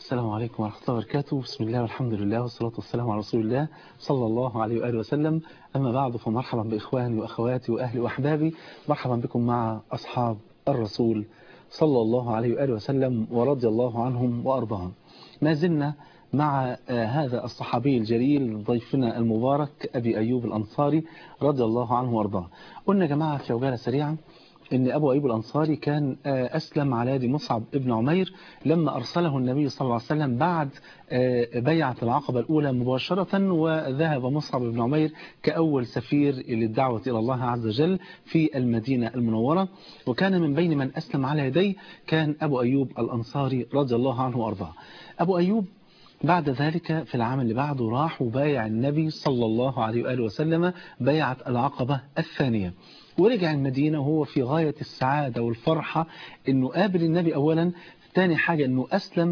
السلام عليكم ورحمة الله وبركاته بسم الله والحمد لله والصلاة والسلام على رسول الله صلى الله عليه وآله وسلم أما بعد فمرحبا بإخواني وأخواتي وأهلي وأحبابي مرحبا بكم مع أصحاب الرسول صلى الله عليه وآله وسلم ورضي الله عنهم وأرضاهم ما زلنا مع هذا الصحابي الجليل ضيفنا المبارك أبي أيوب الأنصاري رضي الله عنه وأرضاه قلنا يا جماعة في عجالة سريعة ان ابو ايوب الانصاري كان اسلم على يد مصعب ابن عمير لما ارسله النبي صلى الله عليه وسلم بعد بيعة العقبة الاولى مباشرة وذهب مصعب بن عمير كاول سفير للدعوة الى الله عز وجل في المدينة المنورة وكان من بين من اسلم على يديه كان ابو ايوب الانصاري رضي الله عنه وارضاه ابو ايوب بعد ذلك في العام اللي بعده راح وبايع النبي صلى الله عليه وآله وسلم بيعة العقبة الثانية ورجع المدينة وهو في غاية السعادة والفرحة انه قابل النبي اولا تاني حاجة انه اسلم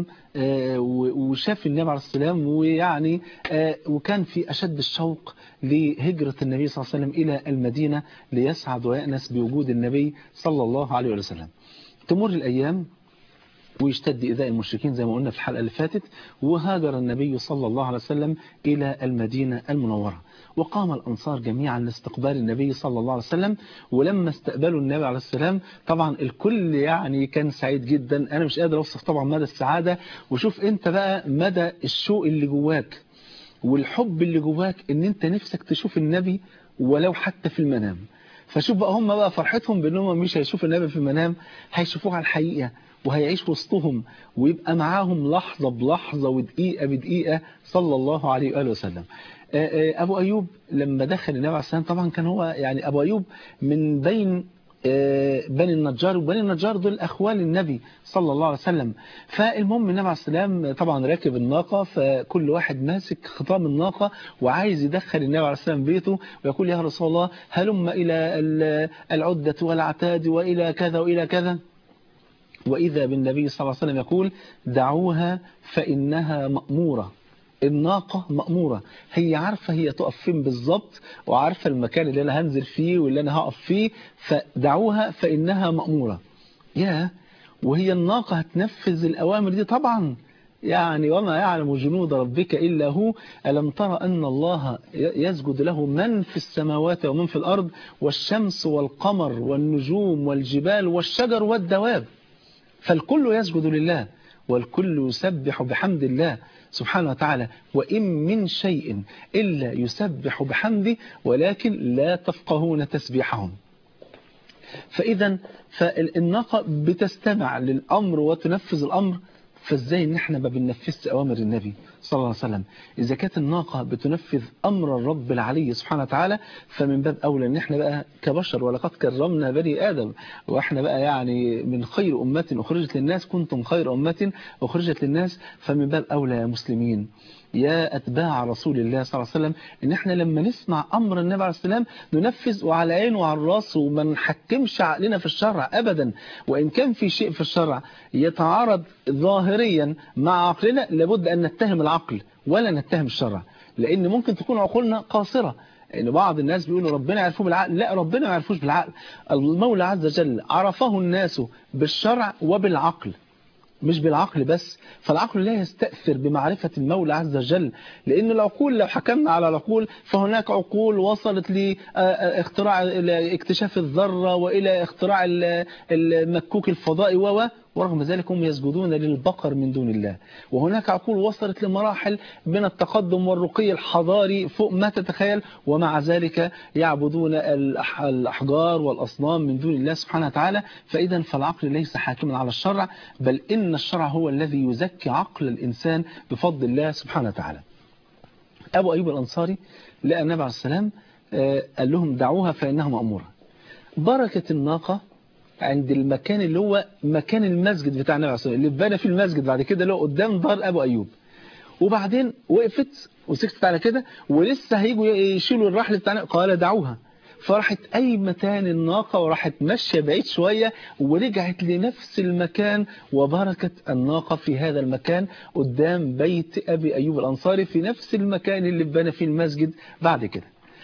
وشاف النبي عليه السلام ويعني وكان في اشد الشوق لهجرة النبي صلى الله عليه وسلم الى المدينة ليسعد ويأنس بوجود النبي صلى الله عليه وسلم تمر الايام ويشتد إيذاء المشركين زي ما قلنا في الحلقة اللي فاتت وهاجر النبي صلى الله عليه وسلم إلى المدينة المنورة وقام الأنصار جميعا لاستقبال النبي صلى الله عليه وسلم ولما استقبلوا النبي عليه السلام طبعا الكل يعني كان سعيد جدا أنا مش قادر أوصف طبعا مدى السعادة وشوف أنت بقى مدى الشوق اللي جواك والحب اللي جواك ان انت نفسك تشوف النبي ولو حتى في المنام فشوف بقى هم بقى فرحتهم بانهم مش هيشوفوا النبي في المنام هيشوفوه على الحقيقة وهيعيش وسطهم ويبقى معاهم لحظة بلحظة ودقيقة بدقيقة صلى الله عليه وآله وسلم أبو أيوب لما دخل النبي عليه السلام طبعا كان هو يعني أبو أيوب من بين بني النجار وبني النجار دول أخوال النبي صلى الله عليه وسلم فالمهم النبي عليه السلام طبعا راكب الناقة فكل واحد ماسك خطام الناقة وعايز يدخل النبي عليه السلام بيته ويقول يا رسول الله هلم إلى العدة والعتاد وإلى كذا وإلى كذا وإذا بالنبي صلى الله عليه وسلم يقول دعوها فإنها مأمورة الناقة مأمورة هي عارفة هي تقف فين بالظبط وعارفة المكان اللي أنا هنزل فيه واللي أنا هقف فيه فدعوها فإنها مأمورة يا وهي الناقة هتنفذ الأوامر دي طبعا يعني وما يعلم جنود ربك إلا هو ألم ترى أن الله يسجد له من في السماوات ومن في الأرض والشمس والقمر والنجوم والجبال والشجر والدواب فالكل يسجد لله والكل يسبح بحمد الله سبحانه وتعالى وإن من شيء إلا يسبح بحمده ولكن لا تفقهون تسبيحهم فإذا فالناقة بتستمع للأمر وتنفذ الأمر فازاي ان احنا ما بننفذش اوامر النبي صلى الله عليه وسلم اذا كانت الناقه بتنفذ امر الرب العلي سبحانه وتعالى فمن باب اولى ان احنا بقى كبشر ولقد كرمنا بني ادم واحنا بقى يعني من خير امه اخرجت للناس كنتم خير امه اخرجت للناس فمن باب اولى يا مسلمين يا أتباع رسول الله صلى الله عليه وسلم إن إحنا لما نسمع أمر النبي عليه السلام ننفذ وعلى عين وعلى الراس وما نحكمش عقلنا في الشرع أبدا وإن كان في شيء في الشرع يتعارض ظاهريا مع عقلنا لابد أن نتهم العقل ولا نتهم الشرع لأن ممكن تكون عقولنا قاصرة ان بعض الناس بيقولوا ربنا يعرفوه بالعقل لا ربنا ما يعرفوش بالعقل المولى عز وجل عرفه الناس بالشرع وبالعقل مش بالعقل بس فالعقل لا يستأثر بمعرفة المولى عز وجل لأن العقول لو حكمنا على العقول فهناك عقول وصلت لاختراع اكتشاف الذرة وإلى اختراع المكوك الفضائي و ورغم ذلك هم يسجدون للبقر من دون الله وهناك عقول وصلت لمراحل من التقدم والرقي الحضاري فوق ما تتخيل ومع ذلك يعبدون الأحجار والأصنام من دون الله سبحانه وتعالى فإذا فالعقل ليس حاكما على الشرع بل إن الشرع هو الذي يزكي عقل الإنسان بفضل الله سبحانه وتعالى أبو أيوب الأنصاري لقى النبي عليه السلام قال لهم دعوها فإنها مأمورة بركة الناقة عند المكان اللي هو مكان المسجد بتاع النبي عليه الصلاه اللي اتبنى فيه المسجد بعد كده اللي هو قدام دار ابو ايوب وبعدين وقفت وسكتت على كده ولسه هيجوا يشيلوا الرحل بتاعنا قال دعوها فراحت قايمه تاني الناقه وراحت ماشيه بعيد شويه ورجعت لنفس المكان وبركت الناقه في هذا المكان قدام بيت ابي ايوب الانصاري في نفس المكان اللي اتبنى فيه المسجد بعد كده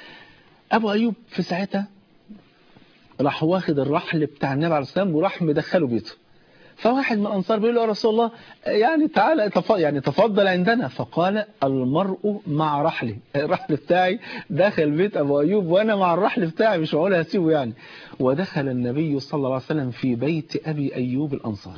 ابو ايوب في ساعتها راح واخد الرحل بتاع النبي عليه السلام وراح مدخله بيته فواحد من الأنصار بيقول له يا رسول الله يعني تعالى يعني تفضل عندنا فقال المرء مع رحله الرحل بتاعي دخل بيت أبو أيوب وأنا مع الرحل بتاعي مش معقول هسيبه يعني ودخل النبي صلى الله عليه وسلم في بيت أبي أيوب الأنصاري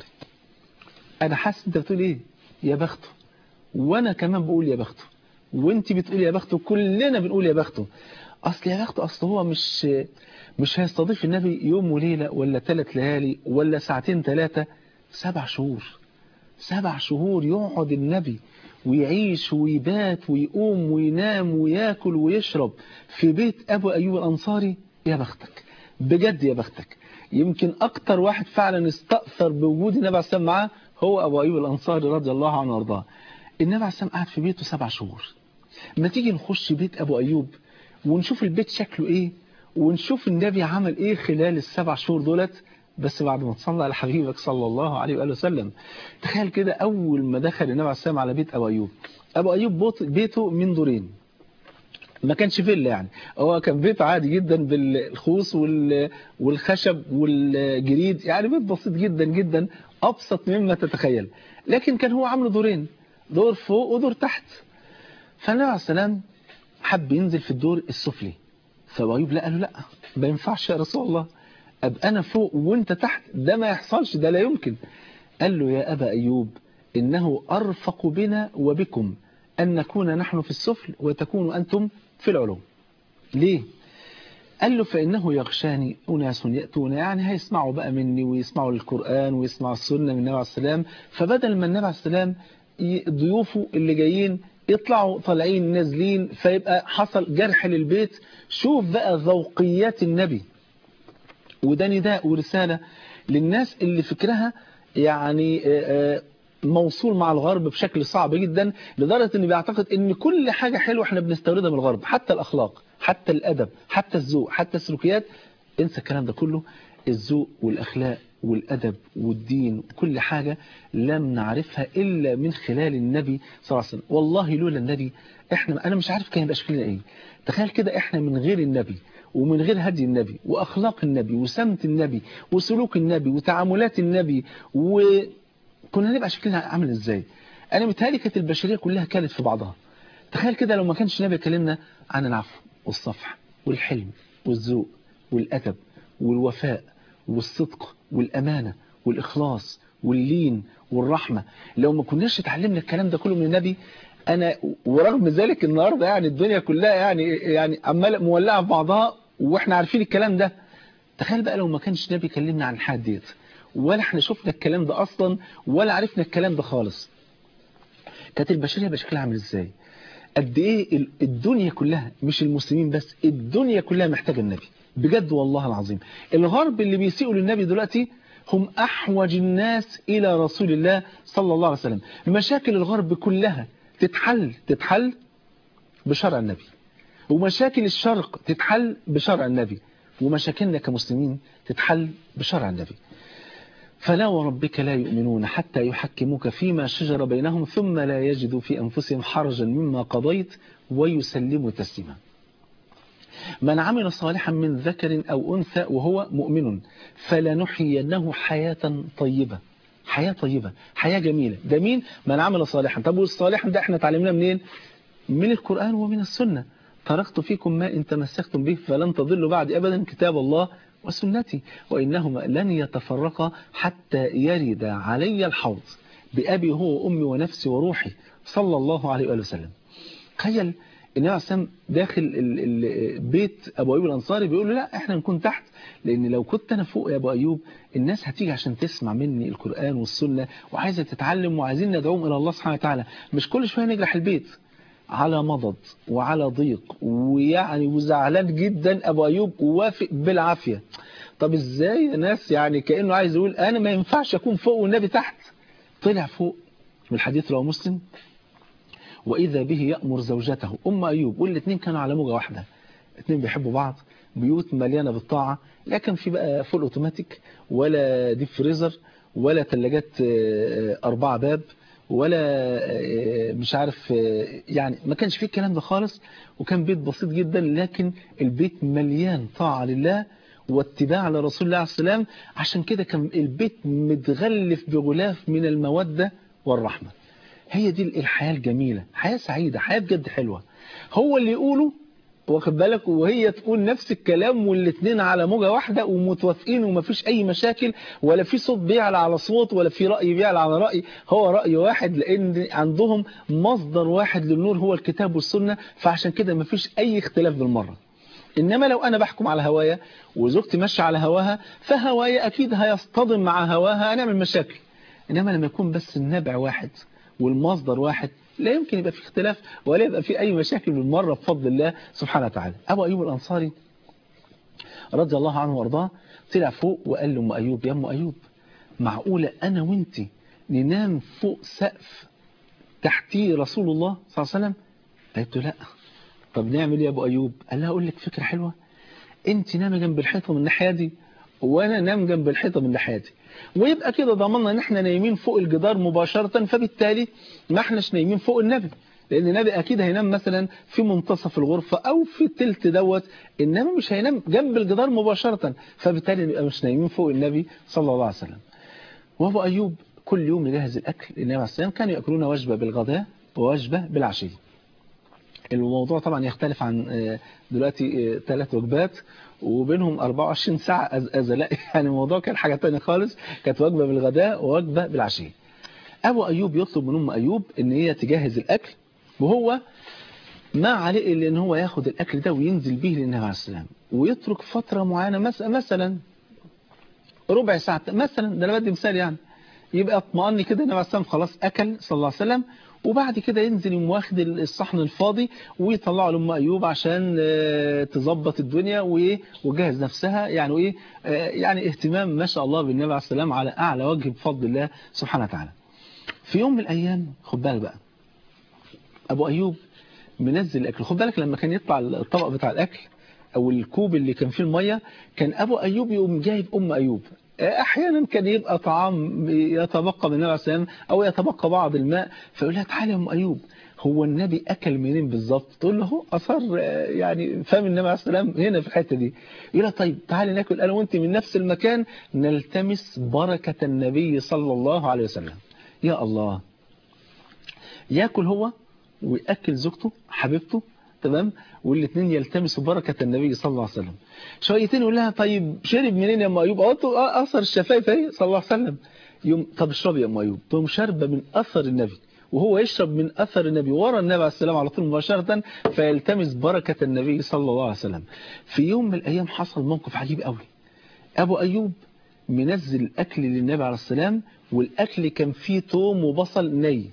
أنا حاسس أنت بتقول إيه يا بخته وأنا كمان بقول يا بخته وانت بتقول يا بخته كلنا بنقول يا بخته أصل يا بخته أصل هو مش مش هيستضيف النبي يوم وليلة ولا ثلاث ليالي ولا ساعتين ثلاثة سبع شهور سبع شهور يقعد النبي ويعيش ويبات ويقوم وينام وياكل ويشرب في بيت أبو أيوب الأنصاري يا بختك بجد يا بختك يمكن أكتر واحد فعلا استأثر بوجود النبي عليه السلام معاه هو أبو أيوب الأنصاري رضي الله عنه وارضاه النبي عليه السلام قعد في بيته سبع شهور ما تيجي نخش بيت أبو أيوب ونشوف البيت شكله إيه ونشوف النبي عمل إيه خلال السبع شهور دولت بس بعد ما تصلى على حبيبك صلى الله عليه وآله وسلم تخيل كده أول ما دخل النبي عليه السلام على بيت أبو أيوب أبو أيوب بيته من دورين ما كانش فيلا يعني هو كان بيت عادي جدا بالخوص والخشب والجريد يعني بيت بسيط جدا جدا أبسط مما تتخيل لكن كان هو عامله دورين دور فوق ودور تحت فالنبي عليه السلام حب ينزل في الدور السفلي فأبو أيوب لا قال له لا ما ينفعش يا رسول الله أبقى أنا فوق وانت تحت ده ما يحصلش ده لا يمكن قال له يا أبا أيوب إنه أرفق بنا وبكم أن نكون نحن في السفل وتكونوا أنتم في العلوم ليه؟ قال له فإنه يغشاني أناس يأتون يعني هيسمعوا بقى مني ويسمعوا القرآن ويسمعوا السنة من النبي عليه السلام فبدل ما النبي عليه السلام ضيوفه اللي جايين يطلعوا طالعين نازلين فيبقى حصل جرح للبيت شوف بقى ذوقيات النبي وده نداء ورسالة للناس اللي فكرها يعني موصول مع الغرب بشكل صعب جدا لدرجة ان بيعتقد ان كل حاجة حلوة احنا بنستوردها من الغرب حتى الاخلاق حتى الادب حتى الذوق حتى السلوكيات انسى الكلام ده كله الذوق والاخلاق والادب والدين وكل حاجة لم نعرفها الا من خلال النبي صلى الله عليه وسلم والله لولا النبي احنا انا مش عارف كان يبقى شكلنا ايه تخيل كده احنا من غير النبي ومن غير هدي النبي وأخلاق النبي وسمت النبي وسلوك النبي وتعاملات النبي وكنا نبقى شكلنا عامل ازاي أنا متهيألي كانت البشرية كلها كانت في بعضها تخيل كده لو ما كانش النبي يكلمنا عن العفو والصفح والحلم والذوق والأدب والوفاء والصدق والأمانة والإخلاص واللين والرحمة لو ما كناش اتعلمنا الكلام ده كله من النبي انا ورغم ذلك النهارده يعني الدنيا كلها يعني يعني عماله مولعه في بعضها واحنا عارفين الكلام ده تخيل بقى لو ما كانش النبي كلمنا عن الحاجات ديت ولا احنا شفنا الكلام ده اصلا ولا عرفنا الكلام ده خالص كانت البشريه بشكلها عامل ازاي قد ايه الدنيا كلها مش المسلمين بس الدنيا كلها محتاجه النبي بجد والله العظيم الغرب اللي بيسيئوا للنبي دلوقتي هم احوج الناس الى رسول الله صلى الله عليه وسلم مشاكل الغرب كلها تتحل تتحل بشرع النبي ومشاكل الشرق تتحل بشرع النبي ومشاكلنا كمسلمين تتحل بشرع النبي فلا وربك لا يؤمنون حتى يحكموك فيما شجر بينهم ثم لا يجدوا في أنفسهم حرجا مما قضيت ويسلموا تسليما من عمل صالحا من ذكر أو أنثى وهو مؤمن فلنحيينه حياة طيبة حياة طيبة حياة جميلة ده مين من عمل صالحا طب والصالحا ده احنا تعلمنا منين من القرآن ومن السنة تركت فيكم ما إن تمسكتم به فلن تضلوا بعد أبدا كتاب الله وسنتي وإنهما لن يتفرقا حتى يرد علي الحوض بأبي هو وأمي ونفسي وروحي صلى الله عليه وآله وسلم تخيل النبي عليه السلام داخل البيت أبو أيوب الأنصاري بيقول له لا احنا نكون تحت لأن لو كنت أنا فوق يا أبو أيوب الناس هتيجي عشان تسمع مني القرآن والسنة وعايزة تتعلم وعايزين ندعوهم إلى الله سبحانه وتعالى مش كل شوية نجرح البيت على مضض وعلى ضيق ويعني وزعلان جدا أبو أيوب ووافق بالعافية طب إزاي يا ناس يعني كأنه عايز يقول أنا ما ينفعش أكون فوق والنبي تحت طلع فوق من الحديث رواه مسلم وإذا به يأمر زوجته أم أيوب والاثنين كانوا على موجة واحدة الاثنين بيحبوا بعض بيوت مليانة بالطاعة لكن في بقى فول اوتوماتيك ولا ديب فريزر ولا ثلاجات أربعة باب ولا مش عارف يعني ما كانش فيه الكلام ده خالص وكان بيت بسيط جدا لكن البيت مليان طاعة لله واتباع لرسول الله عليه السلام عشان كده كان البيت متغلف بغلاف من المودة والرحمة هي دي الحياة الجميلة حياة سعيدة حياة بجد حلوة هو اللي يقوله واخد بالك وهي تقول نفس الكلام والاثنين على موجة واحدة ومتوافقين ومفيش أي مشاكل ولا في صوت بيعلى على صوت ولا في رأي بيعلى على رأي هو رأي واحد لأن عندهم مصدر واحد للنور هو الكتاب والسنة فعشان كده مفيش أي اختلاف بالمرة إنما لو أنا بحكم على هوايا وزوجتي ماشيه على هواها فهوايا أكيد هيصطدم مع هواها هنعمل مشاكل إنما لما يكون بس النبع واحد والمصدر واحد لا يمكن يبقى في اختلاف ولا يبقى في أي مشاكل بالمرة بفضل الله سبحانه وتعالى أبو أيوب الأنصاري رضي الله عنه وارضاه طلع فوق وقال لأم أيوب يا أم أيوب معقولة أنا وانت ننام فوق سقف تحتيه رسول الله صلى الله عليه وسلم قالت له لا طب نعمل ايه يا أبو أيوب قال لها أقول لك فكرة حلوة انت نام جنب الحيطة من الناحية دي وانا نام جنب الحيطة من الناحية دي ويبقى كده ضمننا ان احنا نايمين فوق الجدار مباشرة فبالتالي ما احناش نايمين فوق النبي لان النبي اكيد هينام مثلا في منتصف الغرفة او في التلت دوت انما مش هينام جنب الجدار مباشرة فبالتالي نبقى مش نايمين فوق النبي صلى الله عليه وسلم وابو ايوب كل يوم يجهز الاكل النبي عليه السلام كانوا ياكلون وجبة بالغداء ووجبة بالعشي الموضوع طبعا يختلف عن دلوقتي ثلاث وجبات وبينهم 24 ساعة أزأزة لا يعني الموضوع كان حاجة تانية خالص كانت وجبة بالغداء ووجبة بالعشاء أبو أيوب يطلب من أم أيوب إن هي تجهز الأكل وهو ما عليه إلا إن هو ياخد الأكل ده وينزل به للنبي عليه السلام ويترك فترة معينة مثلا ربع ساعة مثلا ده أنا بدي مثال يعني يبقى اطمئني كده النبي عليه السلام خلاص أكل صلى الله عليه وسلم وبعد كده ينزل يوم واخد الصحن الفاضي ويطلعه لأم أيوب عشان تظبط الدنيا وجهز نفسها يعني وإيه يعني اهتمام ما شاء الله بالنبي عليه السلام على أعلى وجه بفضل الله سبحانه وتعالى في يوم من الأيام خد بالك بقى أبو أيوب منزل الأكل خد بالك لما كان يطلع الطبق بتاع الأكل أو الكوب اللي كان فيه المية كان أبو أيوب يقوم جايب أم أيوب احيانا كان يبقى طعام يتبقى من النبي عليه السلام او يتبقى بعض الماء فيقول لها تعالى يا ام ايوب هو النبي اكل منين بالظبط تقول له هو اثر يعني فم النبي عليه السلام هنا في الحته دي يقول لها طيب تعالي ناكل انا وانت من نفس المكان نلتمس بركه النبي صلى الله عليه وسلم يا الله ياكل هو وياكل زوجته حبيبته تمام والاثنين يلتمسوا بركة النبي صلى الله عليه وسلم شويتين يقول لها طيب شرب منين يا ام ايوب قلت اثر الشفايف اهي صلى الله عليه وسلم يوم طب اشربي يا ام ايوب تقوم شاربه من اثر النبي وهو يشرب من اثر النبي ورا النبي عليه السلام على طول مباشرة فيلتمس بركة النبي صلى الله عليه وسلم في يوم من الايام حصل موقف عجيب قوي ابو ايوب منزل الاكل للنبي عليه السلام والاكل كان فيه توم وبصل ني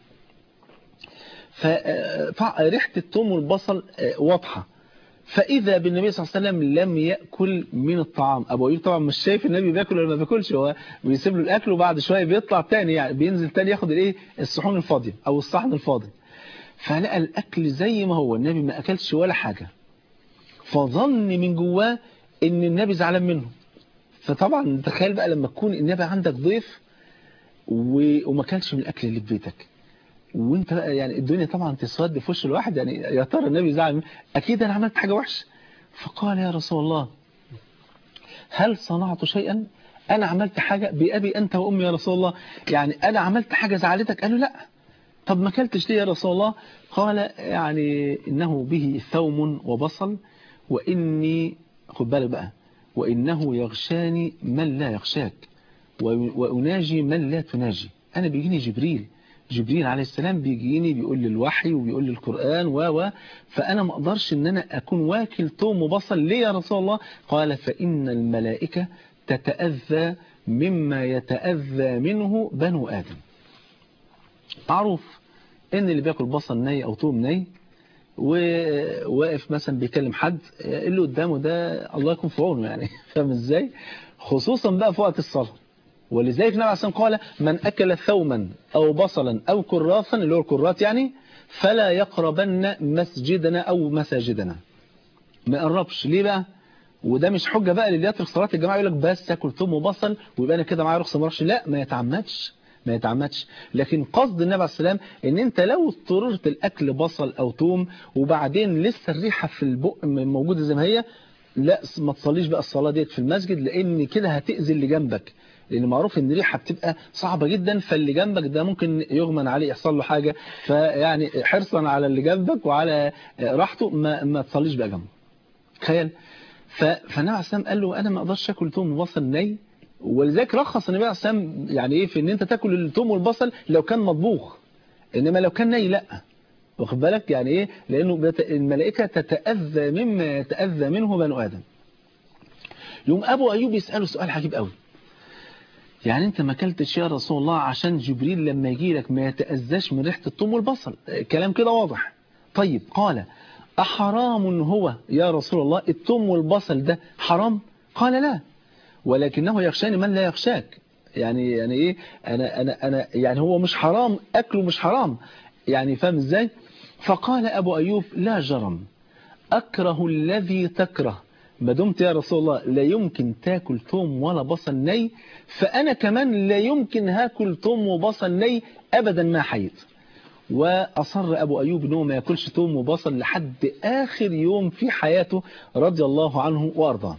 فريحة الثوم والبصل واضحة فإذا بالنبي صلى الله عليه وسلم لم يأكل من الطعام أبو أيوب طبعا مش شايف النبي بياكل ولا ما بياكلش هو بيسيب له الأكل وبعد شوية بيطلع تاني يعني بينزل تاني ياخد الإيه الصحون الفاضية أو الصحن الفاضي فلقى الأكل زي ما هو النبي ما أكلش ولا حاجة فظن من جواه إن النبي زعلان منه فطبعا تخيل بقى لما تكون النبي عندك ضيف وما كلش من الأكل اللي في بيتك وانت بقى يعني الدنيا طبعا تسود في وش الواحد يعني يا ترى النبي زعل اكيد انا عملت حاجه وحشه فقال يا رسول الله هل صنعت شيئا انا عملت حاجه بابي انت وامي يا رسول الله يعني انا عملت حاجه زعلتك قالوا لا طب ما اكلتش ليه يا رسول الله قال يعني انه به ثوم وبصل واني خد بالك بقى وانه يغشاني من لا يغشاك واناجي من لا تناجي انا بيجيني جبريل جبريل عليه السلام بيجيني بيقول لي الوحي وبيقول لي القرآن و و فأنا ما أقدرش إن أنا أكون واكل توم وبصل ليه يا رسول الله قال فإن الملائكة تتأذى مما يتأذى منه بنو آدم معروف إن اللي بياكل بصل ني أو توم ني وواقف مثلا بيكلم حد اللي قدامه ده الله يكون في عونه يعني فاهم ازاي خصوصا بقى في وقت الصلاه ولذلك النبي عليه الصلاه قال من أكل ثوما أو بصلا أو كرافا اللي هو الكرات يعني فلا يقربن مسجدنا أو مساجدنا ما يقربش ليه بقى وده مش حجة بقى اللي يترك صلاة الجماعة يقول لك بس اكل ثوم وبصل ويبقى انا كده معايا رخصة ما اروحش لا ما يتعمدش ما يتعمدش لكن قصد النبي عليه السلام ان انت لو اضطررت الاكل بصل او ثوم وبعدين لسه الريحة في البق موجودة زي ما هي لا ما تصليش بقى الصلاة ديت في المسجد لان كده هتأذي اللي جنبك لان معروف ان الريحه بتبقى صعبه جدا فاللي جنبك ده ممكن يغمن عليه يحصل له حاجه فيعني حرصا على اللي جنبك وعلى راحته ما ما تصليش بقى جنبه تخيل فالنبي عليه السلام قال له انا ما اقدرش اكل توم وبصل ني ولذلك رخص النبي عليه السلام يعني ايه في ان انت تاكل التوم والبصل لو كان مطبوخ انما لو كان ني لا واخد بالك يعني ايه لانه الملائكه تتاذى مما يتاذى منه بنو ادم يوم ابو ايوب يساله سؤال عجيب قوي يعني انت ما اكلتش يا رسول الله عشان جبريل لما يجي لك ما يتاذاش من ريحه الثوم والبصل كلام كده واضح طيب قال احرام هو يا رسول الله الثوم والبصل ده حرام قال لا ولكنه يخشاني من لا يخشاك يعني يعني ايه انا انا انا يعني هو مش حرام اكله مش حرام يعني فاهم ازاي فقال ابو ايوب لا جرم اكره الذي تكره ما دمت يا رسول الله لا يمكن تاكل ثوم ولا بصل ني فانا كمان لا يمكن هاكل ثوم وبصل ني ابدا ما حيت واصر ابو ايوب انه ما ياكلش ثوم وبصل لحد اخر يوم في حياته رضي الله عنه وارضاه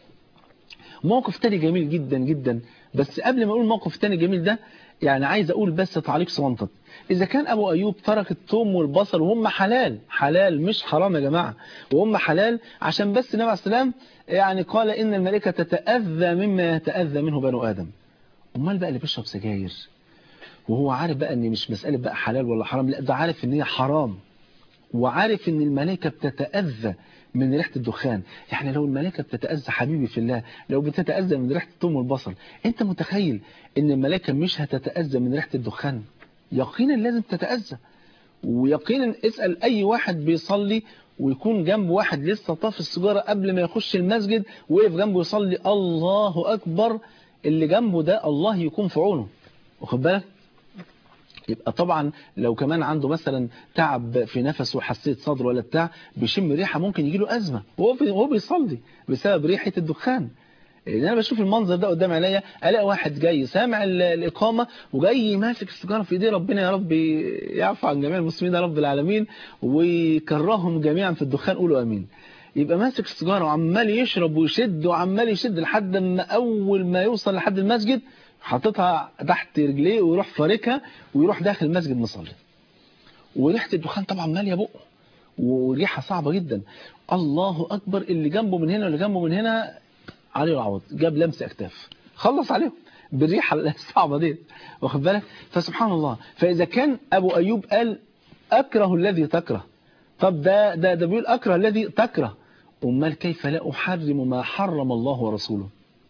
موقف تاني جميل جدا جدا بس قبل ما اقول موقف تاني جميل ده يعني عايز اقول بس تعليق صغنطط اذا كان ابو ايوب ترك الثوم والبصل وهم حلال حلال مش حرام يا جماعه وهم حلال عشان بس النبي عليه السلام يعني قال ان الملائكه تتاذى مما يتاذى منه بنو ادم امال بقى اللي بيشرب سجاير وهو عارف بقى ان مش مساله بقى حلال ولا حرام لا ده عارف ان هي حرام وعارف ان الملائكه بتتاذى من ريحه الدخان يعني لو الملائكه بتتاذى حبيبي في الله لو بتتاذى من ريحه الثوم والبصل انت متخيل ان الملائكه مش هتتاذى من ريحه الدخان يقينا لازم تتاذى ويقينا اسال اي واحد بيصلي ويكون جنب واحد لسه طاف السيجاره قبل ما يخش المسجد وقف جنبه يصلي الله اكبر اللي جنبه ده الله يكون في عونه واخد بالك يبقى طبعا لو كمان عنده مثلا تعب في نفسه وحسيت صدره ولا بتاع بيشم ريحه ممكن يجي له ازمه وهو وهو بيصلي بسبب ريحه الدخان يعني انا بشوف المنظر ده قدام عينيا الاقي واحد جاي سامع الاقامه وجاي ماسك السيجاره في ايديه ربنا يا رب يعفو عن جميع المسلمين يا رب العالمين ويكرههم جميعا في الدخان قولوا امين يبقى ماسك السيجاره وعمال يشرب ويشد وعمال يشد لحد ما اول ما يوصل لحد المسجد حاططها تحت رجليه ويروح فاركها ويروح داخل المسجد مصلي وريحه الدخان طبعا ماليه بقه وريحه صعبه جدا الله اكبر اللي جنبه من هنا واللي جنبه من هنا عليه العوض جاب لمس اكتاف خلص عليهم بالريحه الصعبه دي واخد بالك فسبحان الله فاذا كان ابو ايوب قال اكره الذي تكره طب ده ده ده بيقول اكره الذي تكره امال كيف لا احرم ما حرم الله ورسوله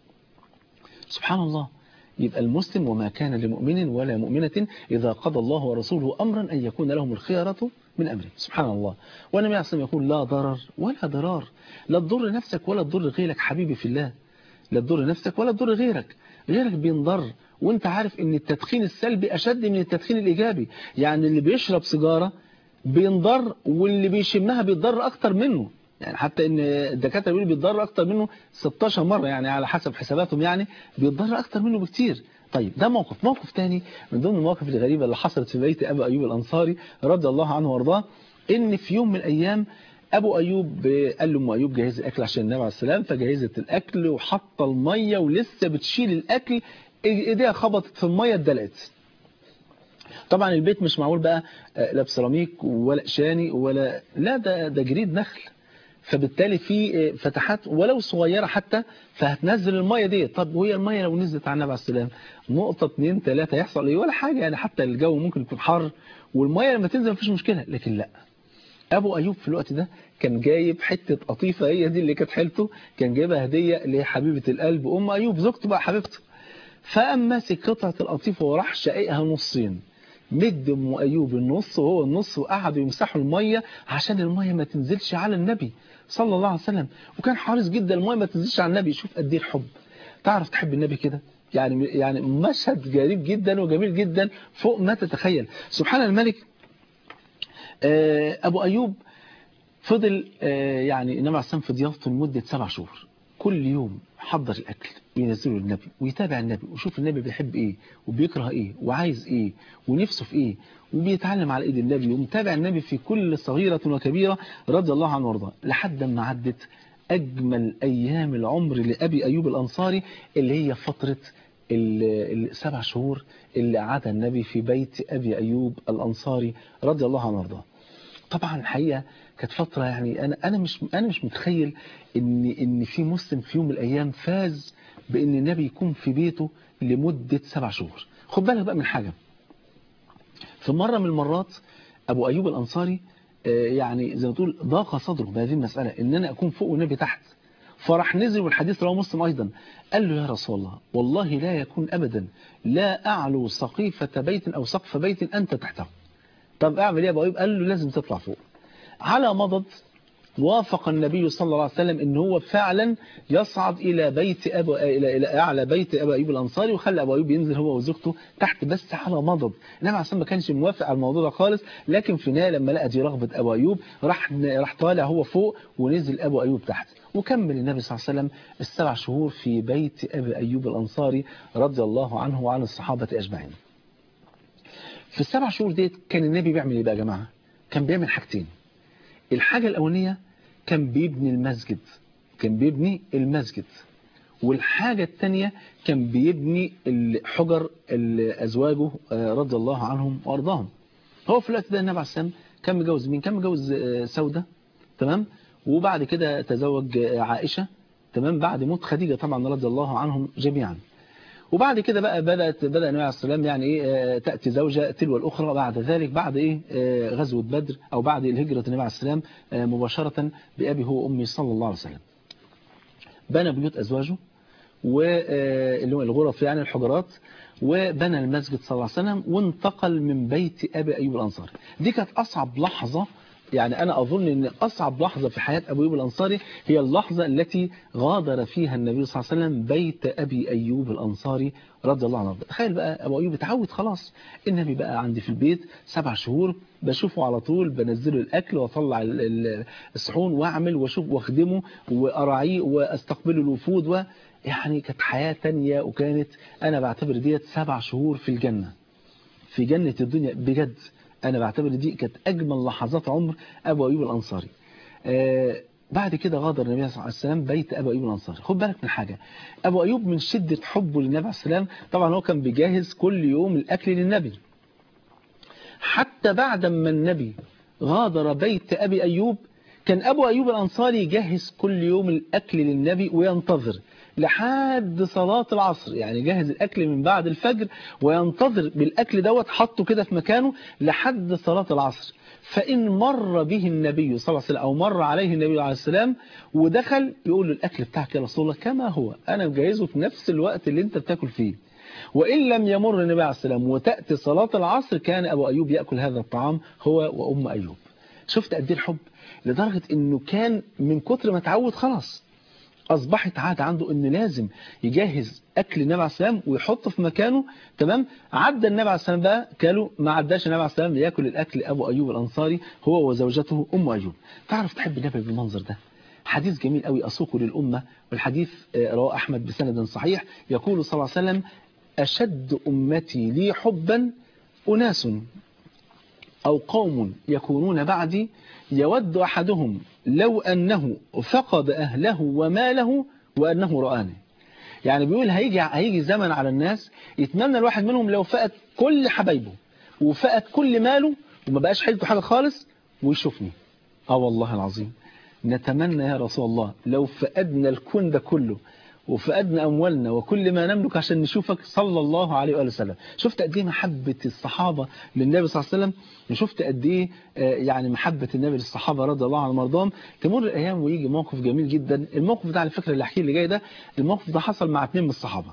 سبحان الله يبقى المسلم وما كان لمؤمن ولا مؤمنة إذا قضى الله ورسوله أمرا أن يكون لهم الخيرة من أمره سبحان الله والنبي عليه الصلاة يقول لا ضرر ولا ضرار لا تضر نفسك ولا تضر غيرك حبيبي في الله لا تضر نفسك ولا تضر غيرك غيرك بينضر وانت عارف ان التدخين السلبي أشد من التدخين الإيجابي يعني اللي بيشرب سيجارة بينضر واللي بيشمها بيتضر أكتر منه يعني حتى ان الدكاتره بيقولوا بيتضرر اكتر منه 16 مره يعني على حسب حساباتهم يعني بيتضرر اكتر منه بكتير طيب ده موقف موقف تاني من ضمن المواقف الغريبه اللي حصلت في بيت ابو ايوب الانصاري رضي الله عنه وارضاه ان في يوم من الايام ابو ايوب قال له ام ايوب جهز الاكل عشان النبي عليه السلام فجهزت الاكل وحاطه الميه ولسه بتشيل الاكل ايديها خبطت في الميه اتدلقت طبعا البيت مش معمول بقى لا بسيراميك ولا شاني ولا لا ده ده جريد نخل فبالتالي في فتحات ولو صغيرة حتى فهتنزل المية دي طب وهي المية لو نزلت على النبي عليه السلام نقطة اتنين ثلاثة يحصل ايه ولا حاجة يعني حتى الجو ممكن يكون حر والمية لما تنزل مفيش مشكلة لكن لا ابو ايوب في الوقت ده كان جايب حتة قطيفة هي دي اللي كانت حيلته كان جايبها هدية لحبيبة القلب ام ايوب زوجته بقى حبيبته فقام ماسك قطعة القطيفة وراح شقيقها نصين مد ام ايوب النص وهو النص وقعدوا يمسحوا الميه عشان الميه ما تنزلش على النبي صلى الله عليه وسلم وكان حريص جدا الميه ما تنزلش على النبي شوف قد ايه الحب تعرف تحب النبي كده يعني يعني مشهد غريب جدا وجميل جدا فوق ما تتخيل سبحان الملك ابو ايوب فضل يعني النبي عليه الصلاه في ضيافته لمده سبع شهور كل يوم حضر الاكل وينزله للنبي ويتابع النبي ويشوف النبي بيحب ايه وبيكره ايه وعايز ايه ونفسه في ايه وبيتعلم على ايد النبي ومتابع النبي في كل صغيرة وكبيرة رضي الله عنه وارضاه لحد ما عدت أجمل أيام العمر لأبي أيوب الأنصاري اللي هي فترة السبع شهور اللي قعدها النبي في بيت أبي أيوب الأنصاري رضي الله عنه وارضاه طبعا الحقيقة كانت فترة يعني أنا أنا مش أنا مش متخيل إن إن في مسلم في يوم من الأيام فاز بإن النبي يكون في بيته لمدة سبع شهور خد بالك بقى من حاجة في مرة من المرات أبو أيوب الأنصاري يعني زي ما تقول ضاق صدره بهذه المسألة إن أنا أكون فوق والنبي تحت فراح نزل والحديث رواه مسلم أيضا قال له يا رسول الله والله لا يكون أبدا لا أعلو سقيفة بيت أو سقف بيت أنت تحته طب أعمل إيه يا أبو أيوب قال له لازم تطلع فوق على مضض وافق النبي صلى الله عليه وسلم ان هو فعلا يصعد الى بيت ابو الى الى اعلى بيت ابو ايوب الانصاري وخلى ابو ايوب ينزل هو وزوجته تحت بس على مضض النبي عليه ما كانش موافق على الموضوع ده خالص لكن في النهايه لما لقى دي رغبه ابو ايوب راح راح طالع هو فوق ونزل ابو ايوب تحت وكمل النبي صلى الله عليه وسلم السبع شهور في بيت ابي ايوب الانصاري رضي الله عنه وعن الصحابه اجمعين في السبع شهور ديت كان النبي بيعمل ايه بقى يا جماعه كان بيعمل حاجتين الحاجة الأولانية كان بيبني المسجد كان بيبني المسجد والحاجة الثانية كان بيبني حجر أزواجه رضي الله عنهم وأرضاهم هو في الوقت ده النبي عليه السلام كان متجوز مين كان متجوز سودة تمام وبعد كده تزوج عائشة تمام بعد موت خديجة طبعا رضي الله عنهم جميعا وبعد كده بقى بدأت بدأ النبي عليه السلام يعني ايه تأتي زوجة تلو الأخرى بعد ذلك بعد ايه غزوة بدر أو بعد الهجرة النبي عليه السلام مباشرة بأبي هو أمي صلى الله عليه وسلم بنى بيوت أزواجه واللي هو الغرف يعني الحجرات وبنى المسجد صلى الله عليه وسلم وانتقل من بيت أبي أيوب الأنصاري دي كانت أصعب لحظة يعني أنا أظن أن أصعب لحظة في حياة أبو أيوب الأنصاري هي اللحظة التي غادر فيها النبي صلى الله عليه وسلم بيت أبي أيوب الأنصاري رضي الله عنه تخيل بقى أبو أيوب اتعود خلاص النبي بقى عندي في البيت سبع شهور بشوفه على طول بنزله الأكل وأطلع الصحون وأعمل وأشوف وأخدمه وأراعيه وأستقبله الوفود و يعني كانت حياة تانية وكانت أنا بعتبر ديت سبع شهور في الجنة في جنة الدنيا بجد أنا بعتبر دي كانت أجمل لحظات عمر أبو أيوب الأنصاري آه بعد كده غادر النبي صلى الله عليه وسلم بيت أبو أيوب الأنصاري خد بالك من حاجة أبو أيوب من شدة حبه للنبي عليه السلام طبعا هو كان بيجهز كل يوم الأكل للنبي حتى بعد ما النبي غادر بيت أبي أيوب كان أبو أيوب الأنصاري يجهز كل يوم الأكل للنبي وينتظر لحد صلاة العصر يعني جهز الأكل من بعد الفجر وينتظر بالأكل دوت حطه كده في مكانه لحد صلاة العصر فإن مر به النبي صلى الله عليه وسلم أو مر عليه النبي عليه السلام ودخل يقول له الأكل بتاعك يا رسول الله كما هو أنا مجهزه في نفس الوقت اللي أنت بتاكل فيه وإن لم يمر النبي عليه السلام وتأتي صلاة العصر كان أبو أيوب يأكل هذا الطعام هو وأم أيوب شفت قد ايه الحب لدرجة أنه كان من كتر ما تعود خلاص أصبحت عادة عنده أن لازم يجهز أكل النبي عليه السلام ويحطه في مكانه تمام عدى النبي عليه السلام بقى كانوا ما عداش النبي عليه السلام يأكل الأكل أبو أيوب الأنصاري هو وزوجته أم أيوب تعرف تحب النبي بالمنظر ده حديث جميل قوي أسوقه للأمة والحديث رواه أحمد بسند صحيح يقول صلى الله عليه وسلم أشد أمتي لي حبا أناس أو قوم يكونون بعدي يود أحدهم لو أنه فقد أهله وماله وأنه رآني يعني بيقول هيجي هيجي زمن على الناس يتمنى الواحد منهم لو فقد كل حبايبه وفقد كل ماله وما بقاش حيلته حاجة خالص ويشوفني اه والله العظيم نتمنى يا رسول الله لو فقدنا الكون ده كله وفقدنا أموالنا وكل ما نملك عشان نشوفك صلى الله عليه وآله وسلم شفت قد ايه محبة الصحابة للنبي صلى الله عليه وسلم وشفت قد ايه يعني محبة النبي للصحابة رضي الله عنهم وارضاهم تمر الأيام ويجي موقف جميل جدا الموقف ده على فكرة اللي احكيه اللي جاي ده الموقف ده حصل مع اثنين من الصحابة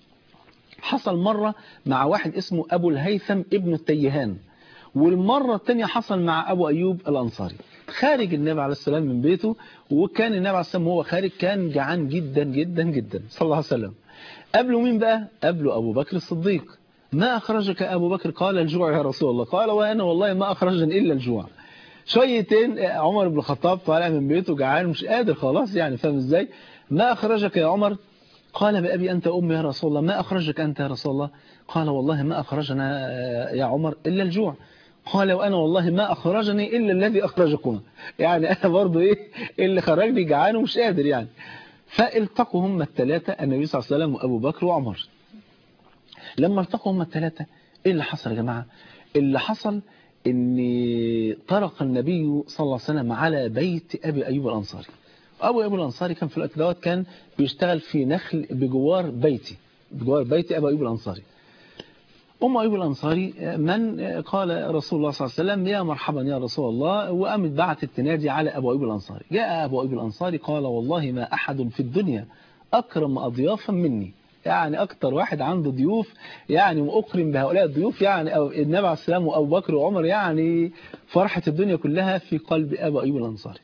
حصل مرة مع واحد اسمه أبو الهيثم ابن التيهان والمرة الثانية حصل مع أبو أيوب الأنصاري خارج النبي عليه السلام من بيته وكان النبي عليه السلام وهو خارج كان جعان جدا جدا جدا صلى الله عليه وسلم قبله مين بقى قبله أبو بكر الصديق ما أخرجك أبو بكر قال الجوع يا رسول الله قال وأنا والله ما أخرجني إلا الجوع شويتين عمر بن الخطاب طالع من بيته جعان مش قادر خلاص يعني فاهم ازاي ما أخرجك يا عمر قال بأبي أنت أمي يا رسول الله ما أخرجك أنت يا رسول الله قال والله ما أخرجنا يا عمر إلا الجوع قال وأنا والله ما أخرجني إلا الذي أخرجكما يعني أنا برضو إيه اللي خرجني جعان ومش قادر يعني فالتقوا هم الثلاثة النبي صلى الله عليه وسلم وأبو بكر وعمر لما التقوا هم الثلاثة إيه اللي حصل يا جماعة اللي حصل ان طرق النبي صلى الله عليه وسلم على بيت أبي أيوب الأنصاري أبو أيوب الأنصاري كان في الوقت دوت كان بيشتغل في نخل بجوار بيتي بجوار بيت أبو أيوب الأنصاري أم أيوب الأنصاري من قال رسول الله صلى الله عليه وسلم يا مرحبا يا رسول الله وقامت بعثت تنادي على أبو أيوب الأنصاري جاء أبو أيوب الأنصاري قال والله ما أحد في الدنيا أكرم أضيافا مني يعني أكتر واحد عنده ضيوف يعني وأكرم بهؤلاء الضيوف يعني أو النبي عليه السلام وأبو بكر وعمر يعني فرحة الدنيا كلها في قلب أبو أيوب الأنصاري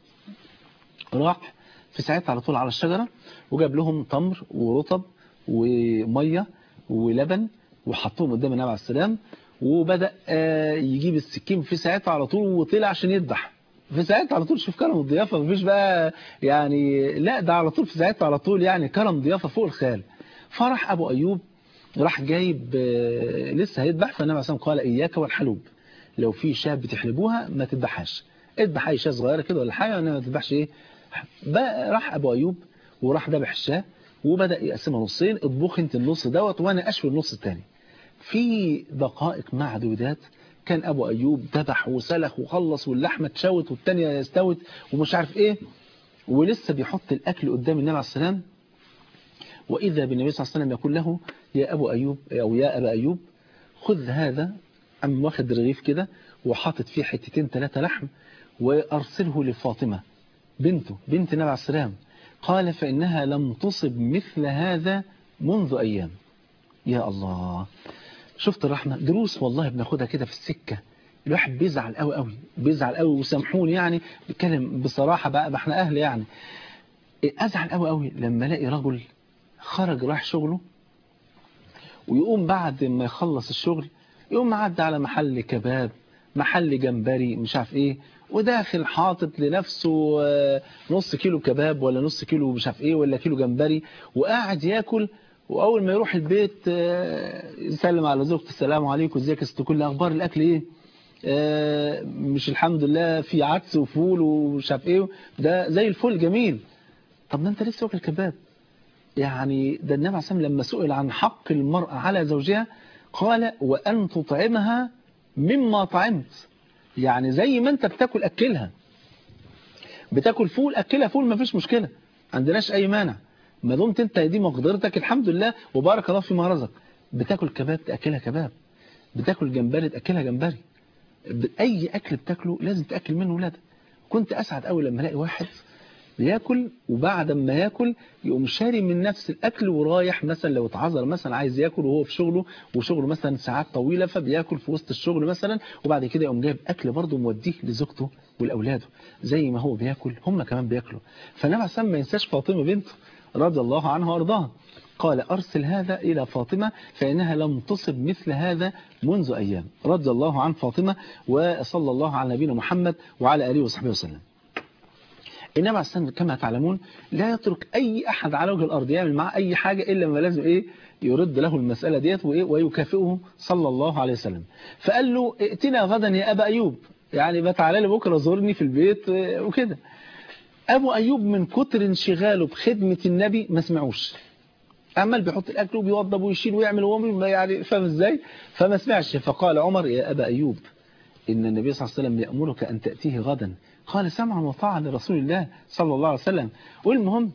راح في ساعتها على طول على الشجرة وجاب لهم تمر ورطب ومية ولبن وحطهم قدام النبي عليه السلام وبدأ يجيب السكين في ساعتها على طول وطلع عشان يذبح في ساعتها على طول شوف كرم الضيافة مفيش بقى يعني لا ده على طول في ساعتها على طول يعني كرم ضيافة فوق الخيال فرح أبو أيوب راح جايب لسه هيذبح فالنبي عليه السلام قال إياك والحلوب لو في شاه بتحلبوها ما تذبحهاش اذبح أي شاه صغيرة كده ولا حاجة ما تذبحش إيه بقى راح أبو أيوب وراح ذبح الشاه وبدأ يقسمها نصين اطبخ انت النص دوت وانا اشوي النص الثاني في دقائق معدودات كان ابو ايوب ذبح وسلخ وخلص واللحمه اتشوت والثانيه استوت ومش عارف ايه ولسه بيحط الاكل قدام النبي عليه السلام واذا بالنبي صلى الله عليه وسلم يقول له يا ابو ايوب او يا ابا ايوب خذ هذا ام واخد رغيف كده وحاطط فيه حتتين ثلاثه لحم وارسله لفاطمه بنته بنت النبي عليه السلام قال فإنها لم تصب مثل هذا منذ أيام يا الله شفت الرحمة دروس والله بناخدها كده في السكة الواحد بيزعل قوي قوي بيزعل قوي وسامحوني يعني بيتكلم بصراحة بقى احنا أهل يعني أزعل قوي قوي لما الاقي رجل خرج راح شغله ويقوم بعد ما يخلص الشغل يقوم معدي على محل كباب محل جمبري مش عارف ايه وداخل حاطط لنفسه نص كيلو كباب ولا نص كيلو مش عارف ايه ولا كيلو جمبري وقاعد ياكل واول ما يروح البيت يسلم على زوجته السلام عليكم ازيك يا ست كل اخبار الاكل ايه مش الحمد لله في عدس وفول ومش عارف ايه ده زي الفل جميل طب ما انت لسه واكل كباب يعني ده النبي عليه الصلاه لما سئل عن حق المرأة على زوجها قال وان تطعمها مما طعمت يعني زي ما انت بتاكل اكلها بتاكل فول اكلها فول ما فيش مشكله عندناش اي مانع ما دمت انت دي مقدرتك الحمد لله وبارك الله فيما رزق بتاكل كباب تاكلها كباب بتاكل جمبري تاكلها جمبري اي اكل بتاكله لازم تاكل منه ولادك كنت اسعد قوي لما الاقي واحد بياكل وبعد ما ياكل يقوم شاري من نفس الاكل ورايح مثلا لو اتعذر مثلا عايز ياكل وهو في شغله وشغله مثلا ساعات طويله فبياكل في وسط الشغل مثلا وبعد كده يقوم جايب اكل برضه موديه لزوجته ولاولاده زي ما هو بياكل هم كمان بياكلوا فالنبي عليه ما ينساش فاطمه بنته رضي الله عنها وارضاها قال أرسل هذا إلى فاطمة فإنها لم تصب مثل هذا منذ أيام رضي الله عن فاطمة وصلى الله على نبينا محمد وعلى آله وصحبه وسلم النبي عليه السلام كما تعلمون لا يترك أي أحد على وجه الأرض يعمل معه أي حاجة إلا ما لازم إيه يرد له المسألة ديت وإيه ويكافئه صلى الله عليه وسلم فقال له ائتنا غدا يا أبا أيوب يعني بتعالى لي بكرة زورني في البيت وكده أبو أيوب من كتر انشغاله بخدمة النبي ما سمعوش عمال بيحط الأكل وبيوضب ويشيل ويعمل وهو يعني فاهم إزاي فما سمعش فقال عمر يا أبا أيوب إن النبي صلى الله عليه وسلم يأمرك أن تأتيه غدا قال سمعا وطاعا لرسول الله صلى الله عليه وسلم والمهم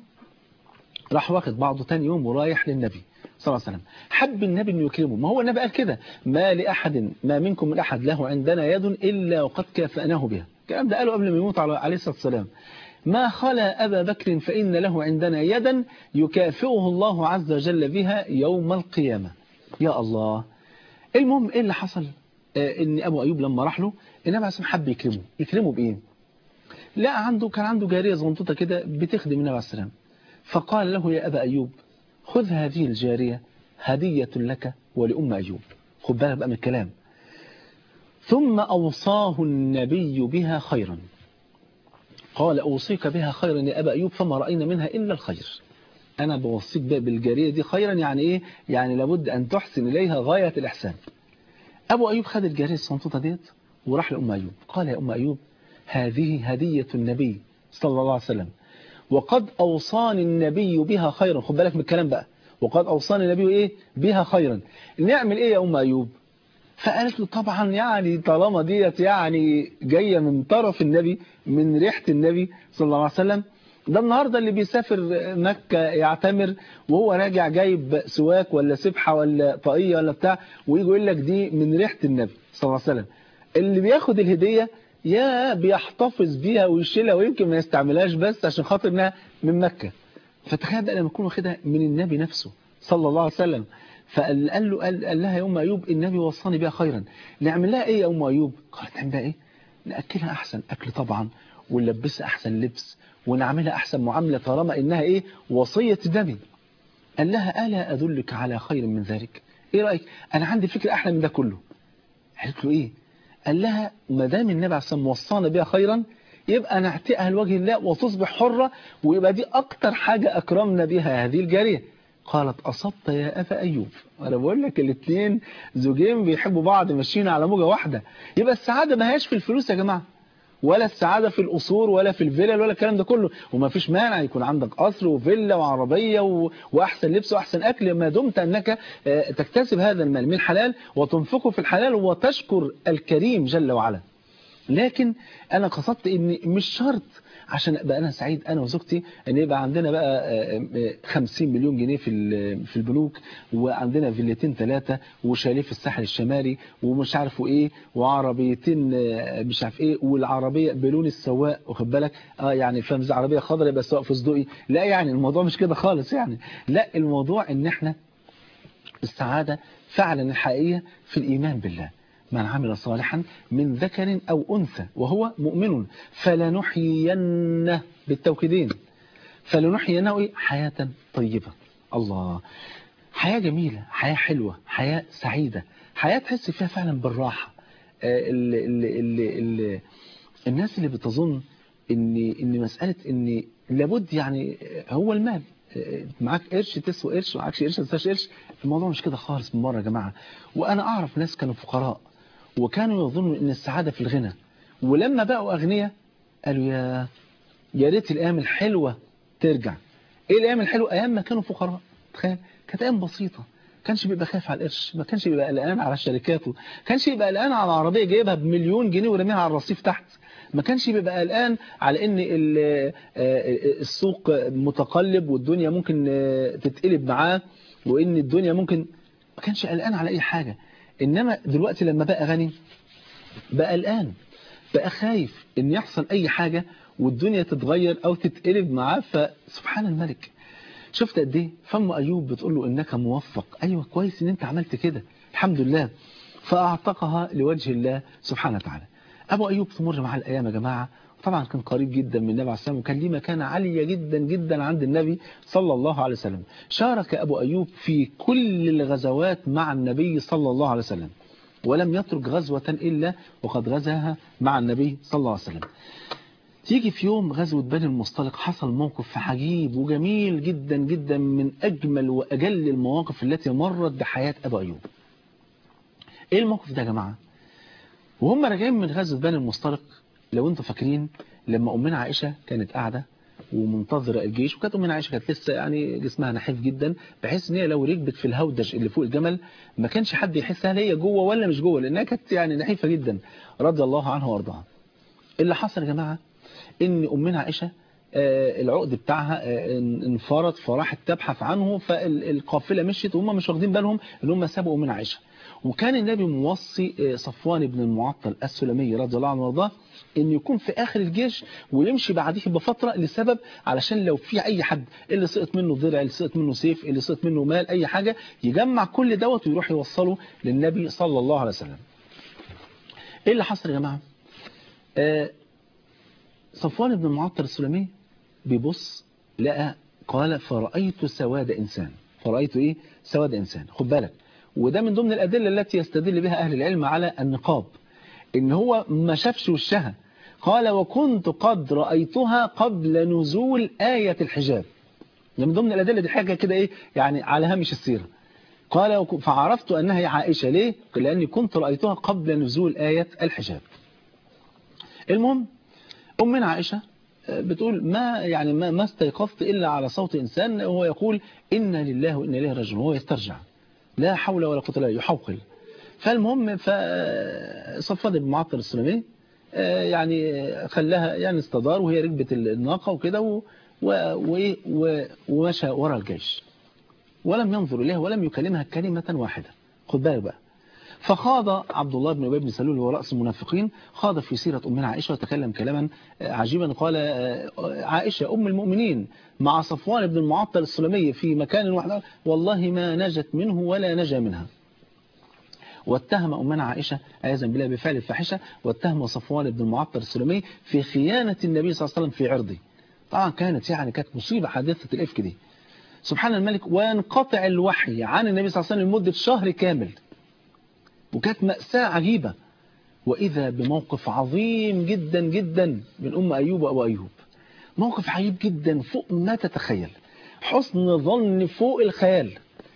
راح واخد بعضه تاني يوم ورايح للنبي صلى الله عليه وسلم حب النبي انه يكرمه ما هو النبي قال كده ما لأحد ما منكم من أحد له عندنا يد إلا وقد كافأناه بها الكلام ده قاله قبل ما يموت عليه الصلاة والسلام ما خلا أبا بكر فإن له عندنا يدا يكافئه الله عز وجل بها يوم القيامة يا الله المهم إيه اللي حصل آه إن أبو أيوب لما راح له النبي عليه الصلاة حب يكرمه يكرمه بإيه لا عنده كان عنده جارية زنطوطة كده بتخدم النبي عليه السلام فقال له يا أبا أيوب خذ هذه الجارية هدية لك ولأم أيوب خد بالك بقى من الكلام ثم أوصاه النبي بها خيرا قال أوصيك بها خيرا يا أبا أيوب فما رأينا منها إلا الخير أنا بوصيك بقى بالجارية دي خيرا يعني إيه يعني لابد أن تحسن إليها غاية الإحسان أبو أيوب خد الجارية الصنطوطة ديت وراح لأم أيوب قال يا أم أيوب هذه هدية النبي صلى الله عليه وسلم وقد أوصاني النبي بها خيرا خد بالك من الكلام بقى وقد أوصاني النبي إيه بها خيرا نعمل إيه يا أم أيوب فقالت له طبعا يعني طالما ديت يعني جاية من طرف النبي من ريحة النبي صلى الله عليه وسلم ده النهاردة اللي بيسافر مكة يعتمر وهو راجع جايب سواك ولا سبحة ولا طاقية ولا بتاع ويجي يقول لك دي من ريحة النبي صلى الله عليه وسلم اللي بياخد الهدية يا بيحتفظ بيها ويشيلها ويمكن ما يستعملهاش بس عشان خاطر انها من مكة فتخيل بقى لما يكون واخدها من النبي نفسه صلى الله عليه وسلم فقال له قال, قال لها يا ام ايوب النبي وصاني بها خيرا نعمل لها ايه يا ام ايوب قالت نعمل لها ايه ناكلها احسن اكل طبعا ونلبسها احسن لبس ونعملها احسن معامله طالما انها ايه وصيه النبي قال لها الا ادلك على خير من ذلك ايه رايك انا عندي فكره احلى من ده كله قالت له ايه قال لها ما دام النبي عليه الصلاه والسلام وصانا بها خيرا يبقى نعتقها لوجه الله وتصبح حرة ويبقى دي أكتر حاجة أكرمنا بها هذه الجارية قالت أصبت يا أبا أيوب أنا بقول لك الاثنين زوجين بيحبوا بعض ماشيين على موجة واحدة يبقى السعادة ما هياش في الفلوس يا جماعة ولا السعادة في القصور ولا في الفيلا ولا الكلام ده كله وما فيش مانع يكون عندك قصر وفيلا وعربية و... وأحسن لبس وأحسن أكل ما دمت أنك تكتسب هذا المال من حلال وتنفقه في الحلال وتشكر الكريم جل وعلا لكن أنا قصدت إن مش شرط عشان ابقى انا سعيد انا وزوجتي ان يبقى عندنا بقى 50 مليون جنيه في في البنوك وعندنا فيلتين ثلاثه وشاليه في الساحل الشمالي ومش عارف ايه وعربيتين مش عارف ايه والعربيه بلون السواق واخد بالك اه يعني فاهم عربيه خضراء يبقى سواق فستقي لا يعني الموضوع مش كده خالص يعني لا الموضوع ان احنا السعاده فعلا الحقيقيه في الايمان بالله من عمل صالحا من ذكر أو أنثى وهو مؤمن فلنحيينه بالتوكيدين فلنحيينه حياة طيبة الله حياة جميلة حياة حلوة حياة سعيدة حياة تحس فيها فعلا بالراحة ال ال ال ال الناس اللي بتظن ان ان مسألة ان لابد يعني هو المال معاك قرش تسوى قرش معاكش قرش تسواش قرش الموضوع مش كده خالص من بره يا جماعة وانا اعرف ناس كانوا فقراء وكانوا يظنوا ان السعادة في الغنى ولما بقوا اغنياء قالوا يا يا ريت الايام الحلوة ترجع ايه الايام الحلوة ايام ما كانوا فقراء تخيل كانت ايام بسيطة كانش بيبقى خايف على القرش ما كانش بيبقى قلقان على شركاته كانش بيبقى قلقان على عربية جايبها بمليون جنيه ورميها على الرصيف تحت ما كانش بيبقى قلقان على ان السوق متقلب والدنيا ممكن تتقلب معاه وان الدنيا ممكن ما كانش قلقان على اي حاجة انما دلوقتي لما بقى غني بقى قلقان بقى خايف ان يحصل اي حاجة والدنيا تتغير او تتقلب معاه فسبحان الملك شفت قد ايه فم ايوب بتقول له انك موفق ايوه كويس ان انت عملت كده الحمد لله فاعتقها لوجه الله سبحانه وتعالى ابو ايوب تمر مع الايام يا جماعه طبعا كان قريب جدا من النبي عليه السلام وكان ليه مكانه عاليه جدا جدا عند النبي صلى الله عليه وسلم شارك ابو ايوب في كل الغزوات مع النبي صلى الله عليه وسلم ولم يترك غزوه الا وقد غزاها مع النبي صلى الله عليه وسلم تيجي في يوم غزوة بني المصطلق حصل موقف عجيب وجميل جدا جدا من أجمل وأجل المواقف التي مرت بحياة أبو أيوب إيه الموقف ده يا جماعة وهم راجعين من غزوة بني المصطلق لو انتم فاكرين لما أمنا عائشة كانت قاعدة ومنتظرة الجيش وكانت أمنا عائشة كانت لسه يعني جسمها نحيف جدا بحيث ان هي لو ركبت في الهودج اللي فوق الجمل ما كانش حد يحس هل هي جوه ولا مش جوه لأنها كانت يعني نحيفة جدا رضي الله عنها وارضاها اللي حصل يا جماعة ان امنا عائشة العقد بتاعها انفرط فراحت تبحث عنه فالقافلة مشيت وهم مش واخدين بالهم ان هم سابوا امنا عائشة وكان النبي موصي صفوان بن المعطل السلمي رضي الله عنه وارضاه ان يكون في اخر الجيش ويمشي بعديه بفترة لسبب علشان لو في اي حد اللي سقط منه ضرع اللي سقط منه سيف اللي سقط منه مال اي حاجة يجمع كل دوت ويروح يوصله للنبي صلى الله عليه وسلم ايه اللي حصل يا جماعة آه صفوان بن المعطر السلمي بيبص لقى قال فرأيت سواد إنسان فرأيت إيه سواد إنسان خد بالك وده من ضمن الأدلة التي يستدل بها أهل العلم على النقاب إن هو ما شافش وشها قال وكنت قد رأيتها قبل نزول آية الحجاب يعني من ضمن الأدلة دي حاجة كده إيه يعني على هامش السيرة قال فعرفت أنها عائشة ليه لأني كنت رأيتها قبل نزول آية الحجاب المهم أمنا عائشة بتقول ما يعني ما, ما استيقظت إلا على صوت إنسان وهو يقول إنا لله وإنا إليه راجعون وهو يسترجع لا حول ولا قوة إلا يحوقل فالمهم فصفد بن معطل السلمي يعني خلاها يعني استدار وهي ركبت الناقة وكده و و و ومشى وراء الجيش ولم ينظر إليها ولم يكلمها كلمة واحدة خد بالك بقى فخاض عبد الله بن أبي بن سلول وهو رأس المنافقين خاض في سيرة أمنا عائشة وتكلم كلاما عجيبا قال عائشة أم المؤمنين مع صفوان بن المعطل السلمي في مكان واحد والله ما نجت منه ولا نجا منها واتهم أمنا عائشة عياذا بالله بفعل الفاحشة واتهم صفوان بن المعطل السلمي في خيانة النبي صلى الله عليه وسلم في عرضه طبعا كانت يعني كانت مصيبة حادثة الإفك دي سبحان الملك وينقطع الوحي عن النبي صلى الله عليه وسلم لمدة شهر كامل وكانت مأساة عجيبة وإذا بموقف عظيم جدا جدا من أم أيوب وأبو أيوب موقف عجيب جدا فوق ما تتخيل حسن ظن فوق الخيال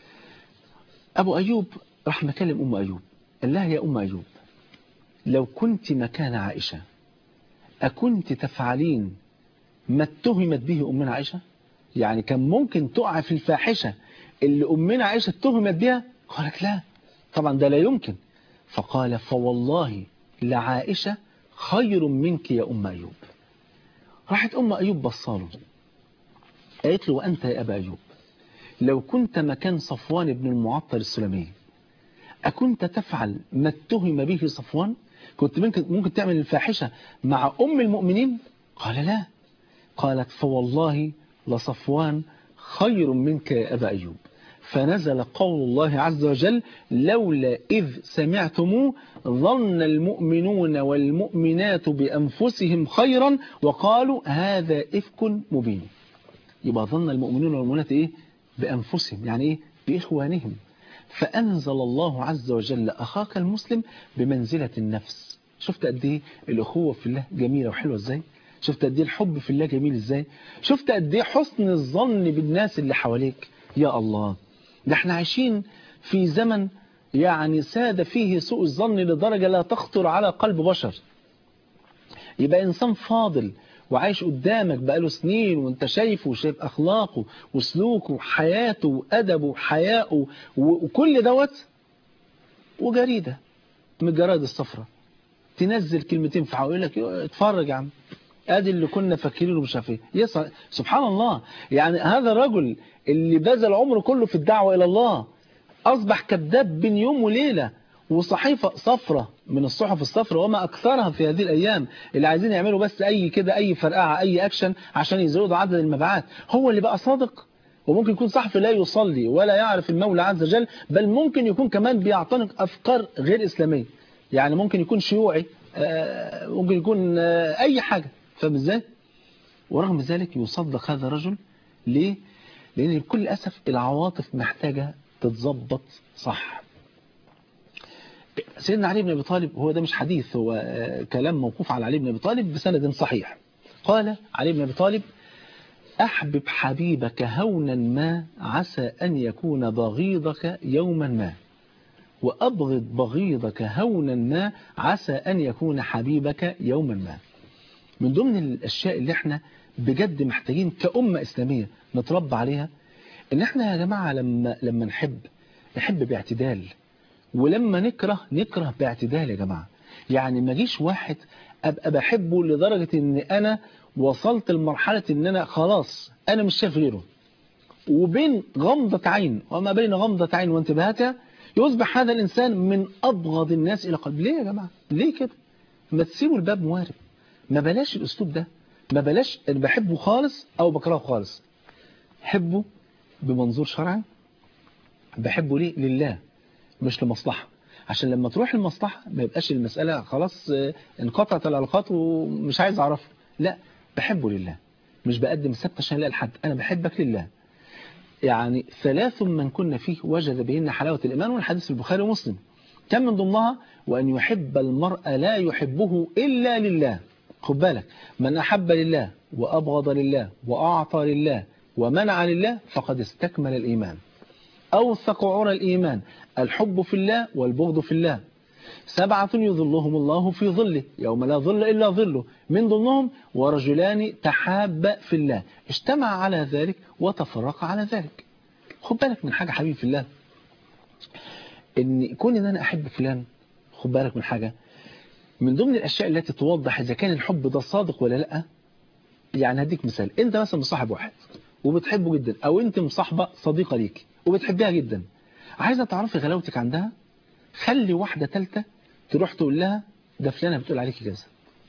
أبو أيوب راح مكلم أم أيوب قال لها يا أم أيوب لو كنت مكان عائشة أكنت تفعلين ما اتهمت به أمنا عائشة يعني كان ممكن تقع في الفاحشة اللي أمنا عائشة اتهمت بها قالت لا طبعا ده لا يمكن فقال فوالله لعائشة خير منك يا أم أيوب راحت أم أيوب بصاله قالت له وأنت يا أبا أيوب لو كنت مكان صفوان بن المعطل السلمي أكنت تفعل ما اتهم به صفوان كنت ممكن, ممكن تعمل الفاحشة مع أم المؤمنين قال لا قالت فوالله لصفوان خير منك يا أبا أيوب فنزل قول الله عز وجل لولا إذ سمعتموه ظن المؤمنون والمؤمنات بأنفسهم خيرا وقالوا هذا إفك مبين يبقى ظن المؤمنون والمؤمنات إيه بأنفسهم يعني إيه بإخوانهم فأنزل الله عز وجل أخاك المسلم بمنزلة النفس شفت قد إيه الأخوة في الله جميلة وحلوة إزاي شفت قد إيه الحب في الله جميل إزاي شفت قد إيه حسن الظن بالناس اللي حواليك يا الله ده احنا عايشين في زمن يعني ساد فيه سوء الظن لدرجة لا تخطر على قلب بشر يبقى إنسان فاضل وعايش قدامك بقاله سنين وانت شايفه وشايف أخلاقه وسلوكه وحياته وأدبه وحياءه وكل دوت وجريدة من الجرائد الصفراء تنزل كلمتين في حقه يقول لك اتفرج يا عم ادي اللي كنا فاكرينه مش عارف ايه سبحان الله يعني هذا الرجل اللي بذل عمره كله في الدعوة إلى الله أصبح كذاب بين يوم وليلة وصحيفة صفرة من الصحف الصفرة وما أكثرها في هذه الأيام اللي عايزين يعملوا بس أي كده أي فرقعة أي أكشن عشان يزودوا عدد المبيعات هو اللي بقى صادق وممكن يكون صحفي لا يصلي ولا يعرف المولى عز وجل بل ممكن يكون كمان بيعتنق أفكار غير إسلامية يعني ممكن يكون شيوعي ممكن يكون أي حاجة فاهم ازاي؟ ورغم ذلك يصدق هذا الرجل ليه؟ لأن بكل أسف العواطف محتاجة تتظبط صح سيدنا علي بن أبي طالب هو ده مش حديث هو كلام موقوف على علي بن أبي طالب بسند صحيح قال علي بن أبي طالب أحبب حبيبك هونا ما عسى أن يكون بغيضك يوما ما وأبغض بغيضك هونا ما عسى أن يكون حبيبك يوما ما من ضمن الأشياء اللي احنا بجد محتاجين كأمة إسلامية نتربى عليها ان احنا يا جماعة لما, لما نحب نحب باعتدال ولما نكره نكره باعتدال يا جماعة يعني ما جيش واحد ابقى بحبه لدرجة ان انا وصلت لمرحلة ان انا خلاص انا مش شايف غيره وبين غمضة عين وما بين غمضة عين وانتباهاتها يصبح هذا الانسان من ابغض الناس الى قلب ليه يا جماعة ليه كده ما تسيبوا الباب موارب ما بلاش الاسلوب ده ما بلاش انا بحبه خالص او بكرهه خالص حبه بمنظور شرعي بحبه ليه لله مش لمصلحة عشان لما تروح المصلحة ما يبقاش المسألة خلاص انقطعت العلاقات ومش عايز اعرفه لا بحبه لله مش بقدم سبت عشان الاقي لحد انا بحبك لله يعني ثلاث من كنا فيه وجد بهن حلاوة الإيمان والحديث في البخاري ومسلم كان من ضمنها وأن يحب المرء لا يحبه إلا لله خد بالك من أحب لله وأبغض لله وأعطى لله ومنع لله فقد استكمل الإيمان أوثق عرى الإيمان الحب في الله والبغض في الله سبعة يظلهم الله في ظله يوم لا ظل إلا ظله من ضمنهم ورجلان تحابا في الله اجتمع على ذلك وتفرق على ذلك خد بالك من حاجة حبيبي في الله ان كون ان انا احب فلان خد بالك من حاجة من ضمن الاشياء التي توضح اذا كان الحب ده صادق ولا لا يعني هديك مثال انت مثلا مصاحب واحد وبتحبه جدا او انت مصاحبه صديقه ليك وبتحبها جدا عايزه تعرفي غلاوتك عندها خلي واحده ثالثه تروح تقول لها ده فلانه بتقول عليكي كذا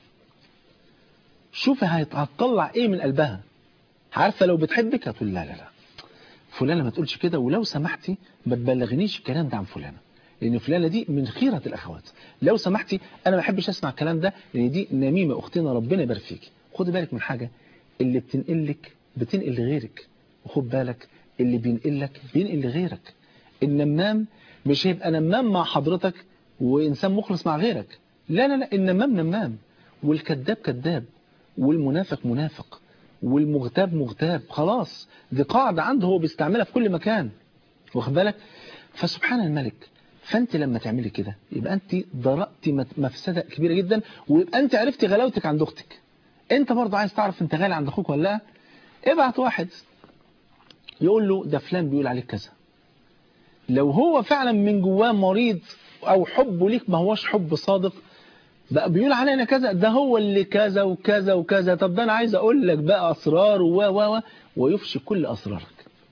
شوفي هتطلع ايه من قلبها عارفه لو بتحبك هتقول لا لا لا فلانه ما تقولش كده ولو سمحتي ما تبلغنيش الكلام ده عن فلانه لان فلانه دي من خيره الاخوات لو سمحتي انا ما بحبش اسمع الكلام ده لان دي نميمه اختنا ربنا يبارك فيكي خدي بالك من حاجه اللي بتنقلك بتنقل لغيرك وخد بالك اللي بينقلك بينقل لغيرك النمام مش هيبقى نمام مع حضرتك وإنسان مخلص مع غيرك لا لا لا النمام نمام والكذاب كذاب والمنافق منافق والمغتاب مغتاب خلاص دي قاعدة عنده هو بيستعملها في كل مكان واخد بالك فسبحان الملك فانت لما تعملي كده يبقى انت ضرأتي مفسدة كبيرة جدا ويبقى انت عرفتي غلاوتك عند اختك انت برضه عايز تعرف انت غالي عند اخوك ولا لا ابعت واحد يقول له ده فلان بيقول عليك كذا لو هو فعلا من جواه مريض او حبه ليك ما هوش حب صادق بقى بيقول علينا كذا ده هو اللي كذا وكذا وكذا طب ده انا عايز اقول لك بقى اسرار و و ويفشي كل اسرارك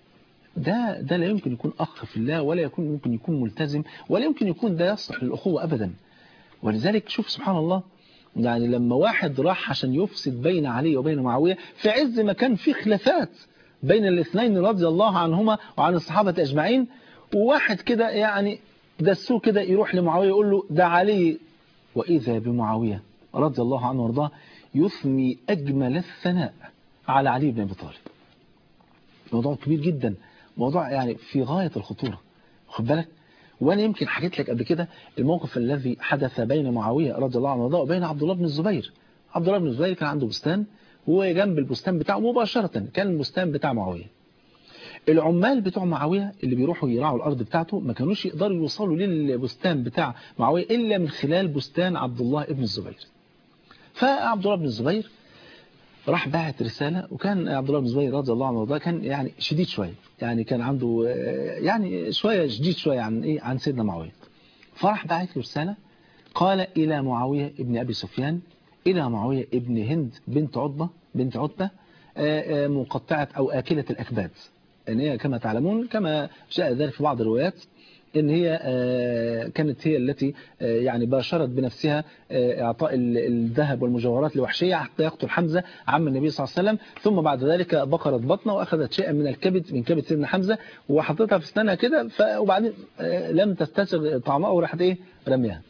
ده ده لا يمكن يكون اخ في الله ولا يكون ممكن يكون ملتزم ولا يمكن يكون ده يصلح للاخوه ابدا ولذلك شوف سبحان الله يعني لما واحد راح عشان يفسد بين علي وبين معاوية في عز ما كان في خلافات بين الاثنين رضي الله عنهما وعن الصحابة أجمعين وواحد كده يعني دسوه كده يروح لمعاوية يقول له ده علي وإذا بمعاوية رضي الله عنه وارضاه يثني أجمل الثناء على علي بن أبي طالب موضوع كبير جدا موضوع يعني في غاية الخطورة خد بالك وانا يمكن حكيت لك قبل كده الموقف الذي حدث بين معاوية رضي الله عنه وارضاه وبين عبد الله بن الزبير عبد الله بن الزبير كان عنده بستان وجنب البستان بتاعه مباشرة كان البستان بتاع معاوية العمال بتوع معاوية اللي بيروحوا يراعوا الأرض بتاعته ما كانوش يقدروا يوصلوا للبستان بتاع معاوية إلا من خلال بستان عبد الله بن الزبير فعبد الله بن الزبير راح باعت رسالة وكان عبد الله بن الزبير رضي الله عنه وارضاه كان يعني شديد شوية يعني كان عنده يعني شوية شديد شوية عن إيه عن سيدنا معاوية فراح باعت له رسالة قال إلى معاوية ابن أبي سفيان إلى معاوية ابن هند بنت عتبة بنت عتبة مقطعة أو آكلة الأكباد ان هي كما تعلمون كما جاء ذلك في بعض الروايات ان هي كانت هي التي يعني باشرت بنفسها اعطاء الذهب والمجوهرات لوحشية حتى يقتل حمزة عم النبي صلى الله عليه وسلم ثم بعد ذلك بقرت بطنه واخذت شيئا من الكبد من كبد سيدنا حمزة وحطيتها في اسنانها كده وبعدين لم تستسر طعمها وراحت ايه رميها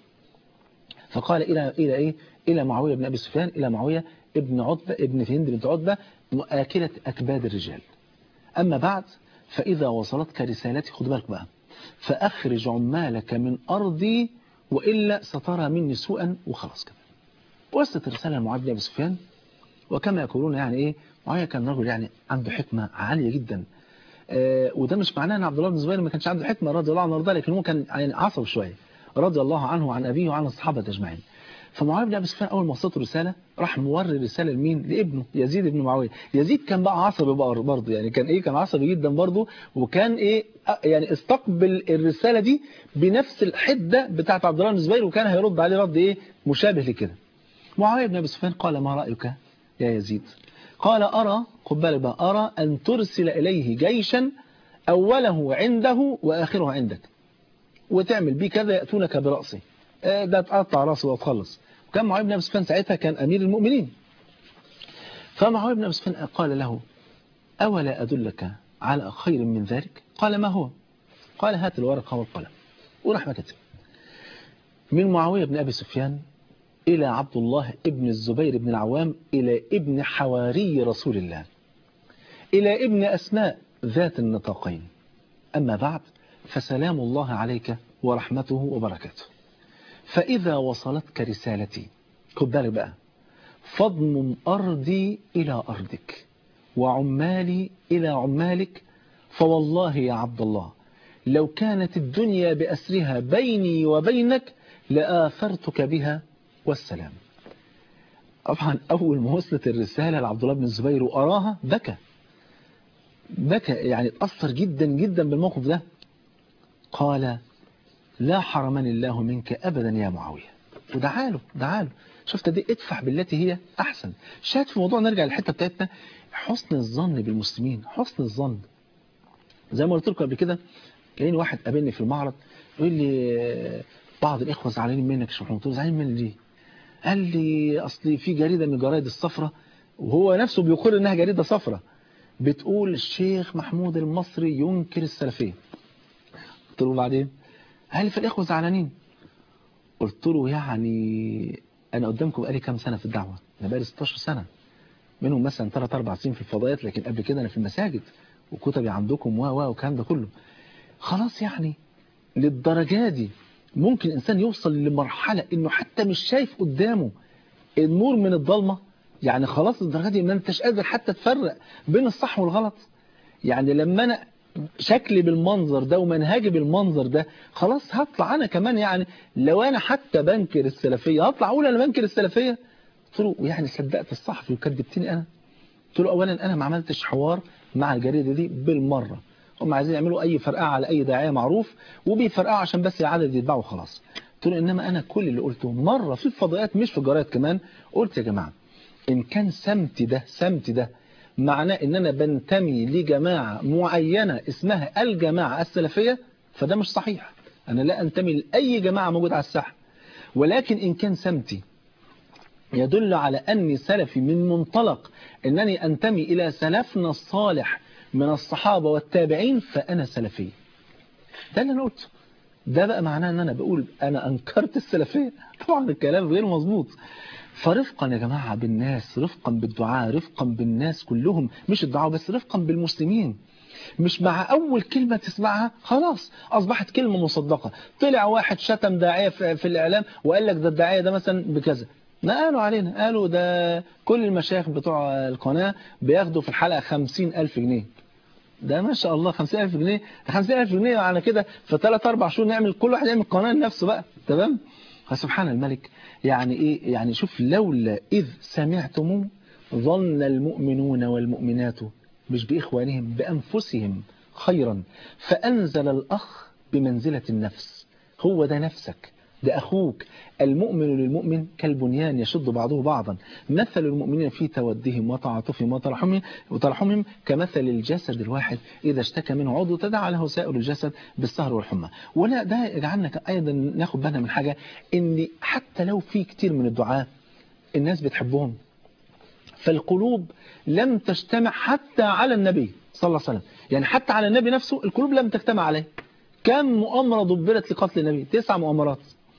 فقال الى الى ايه الى معاويه بن ابي سفيان الى معاويه ابن عتبه ابن هند بنت عتبه مؤكله اكباد الرجال أما بعد فإذا وصلتك رسالتي خد بالك بقى فأخرج عمالك من أرضي وإلا سترى مني سوءا وخلاص كده وصلت الرسالة لمعاوية بن أبي سفيان وكما يقولون يعني إيه معاوية كان رجل يعني عنده حكمة عالية جدا آه وده مش معناه أن عبد الله بن الزبير ما كانش عنده حكمة رضي الله عنه وارضاه لكن هو كان يعني عصب شوية رضي الله عنه وعن أبيه وعن الصحابة أجمعين فمعاوية بن أبي سفيان أول ما وصلته رسالة راح موري رسالة لمين لابنه يزيد بن معاوية يزيد كان بقى عصبي بقى برضه يعني كان إيه كان عصبي جدا برضه وكان إيه يعني استقبل الرسالة دي بنفس الحدة بتاعت عبد الله بن الزبير وكان هيرد عليه رد إيه مشابه لكده معاوية بن أبي سفيان قال ما رأيك يا يزيد قال أرى خد بالك بقى أرى أن ترسل إليه جيشا أوله عنده وآخره عندك وتعمل بيه كذا يأتونك برأسه ده تقطع راسه وتخلص وكان معاوية بن أبي سفيان ساعتها كان أمير المؤمنين فمعاوية بن أبي سفيان قال له أولا أدلك على خير من ذلك قال ما هو قال هات الورقة والقلم وراح ما كتب من معاوية بن أبي سفيان إلى عبد الله ابن الزبير بن العوام إلى ابن حواري رسول الله إلى ابن أسماء ذات النطاقين أما بعد فسلام الله عليك ورحمته وبركاته فإذا وصلتك رسالتي خد بالك بقى فاضمم أرضي إلى أرضك وعمالي إلى عمالك فوالله يا عبد الله لو كانت الدنيا بأسرها بيني وبينك لآثرتك بها والسلام طبعا أول ما وصلت الرسالة لعبد الله بن الزبير وأراها بكى بكى يعني اتأثر جدا جدا بالموقف ده قال لا حرمني الله منك أبدا يا معاوية ودعاله دعاله شفت دي ادفع بالتي هي أحسن شاهد في موضوع نرجع للحتة بتاعتنا حسن الظن بالمسلمين حسن الظن زي ما قلت لكم قبل كده جايين واحد قابلني في المعرض يقول لي بعض الإخوة زعلانين منك يا شيخ محمود قلت له زعلانين مني ليه؟ قال لي أصلي في جريدة من الجرايد الصفراء وهو نفسه بيقول إنها جريدة صفراء بتقول الشيخ محمود المصري ينكر السلفية قلت له بعدين قال لي فالإخوة زعلانين قلت له يعني أنا قدامكم بقالي كام سنة في الدعوة أنا بقالي 16 سنة منهم مثلا 3 4 سنين في الفضائيات لكن قبل كده أنا في المساجد وكتبي عندكم و و والكلام ده كله خلاص يعني للدرجة دي ممكن إنسان يوصل لمرحلة إنه حتى مش شايف قدامه النور من الضلمة يعني خلاص الدرجة دي ما انتش قادر حتى تفرق بين الصح والغلط يعني لما أنا شكلي بالمنظر ده ومنهجي بالمنظر ده خلاص هطلع أنا كمان يعني لو أنا حتى بنكر السلفية هطلع أقول أنا بنكر السلفية قلت له يعني صدقت الصحفي وكذبتني أنا قلت له أولا أنا ما عملتش حوار مع الجريدة دي بالمرة هم عايزين يعملوا أي فرقعة على أي داعية معروف وبيفرقعوا عشان بس العدد يتباعوا خلاص قلت له إنما أنا كل اللي قلته مرة في الفضائيات مش في الجرايد كمان قلت يا جماعة إن كان سمتي ده سمتي ده معناه إن أنا بنتمي لجماعة معينة اسمها الجماعة السلفية فده مش صحيح أنا لا أنتمي لأي جماعة موجودة على الساحة ولكن إن كان سمتي يدل على أني سلفي من منطلق أنني أنتمي إلى سلفنا الصالح من الصحابة والتابعين فأنا سلفي ده اللي أنا قلته ده بقى معناه أن أنا بقول أنا أنكرت السلفية طبعا الكلام غير مظبوط فرفقا يا جماعة بالناس رفقا بالدعاء رفقا بالناس كلهم مش الدعاء بس رفقا بالمسلمين مش مع أول كلمة تسمعها خلاص أصبحت كلمة مصدقة طلع واحد شتم داعية في الإعلام وقال لك ده الداعية ده مثلا بكذا ما قالوا علينا قالوا ده كل المشايخ بتوع القناة بياخدوا في الحلقة خمسين ألف جنيه ده ما شاء الله خمسين ألف جنيه خمسين ألف جنيه على كده في ثلاث أربع شهور نعمل كل واحد يعمل قناة لنفسه بقى تمام فسبحان الملك يعني إيه يعني شوف لولا إذ سمعتموه ظن المؤمنون والمؤمنات مش بإخوانهم بأنفسهم خيرا فأنزل الأخ بمنزلة النفس هو ده نفسك ده أخوك المؤمن للمؤمن كالبنيان يشد بعضه بعضا مثل المؤمنين في تودهم وتعاطفهم وترحمهم وترحمهم كمثل الجسد الواحد إذا اشتكى منه عضو تداعى له سائر الجسد بالسهر والحمى ولا ده يجعلنا أيضا ناخد بالنا من حاجة إن حتى لو في كتير من الدعاء الناس بتحبهم فالقلوب لم تجتمع حتى على النبي صلى الله عليه وسلم يعني حتى على النبي نفسه القلوب لم تجتمع عليه كم مؤامرة دبرت لقتل النبي تسع مؤامرات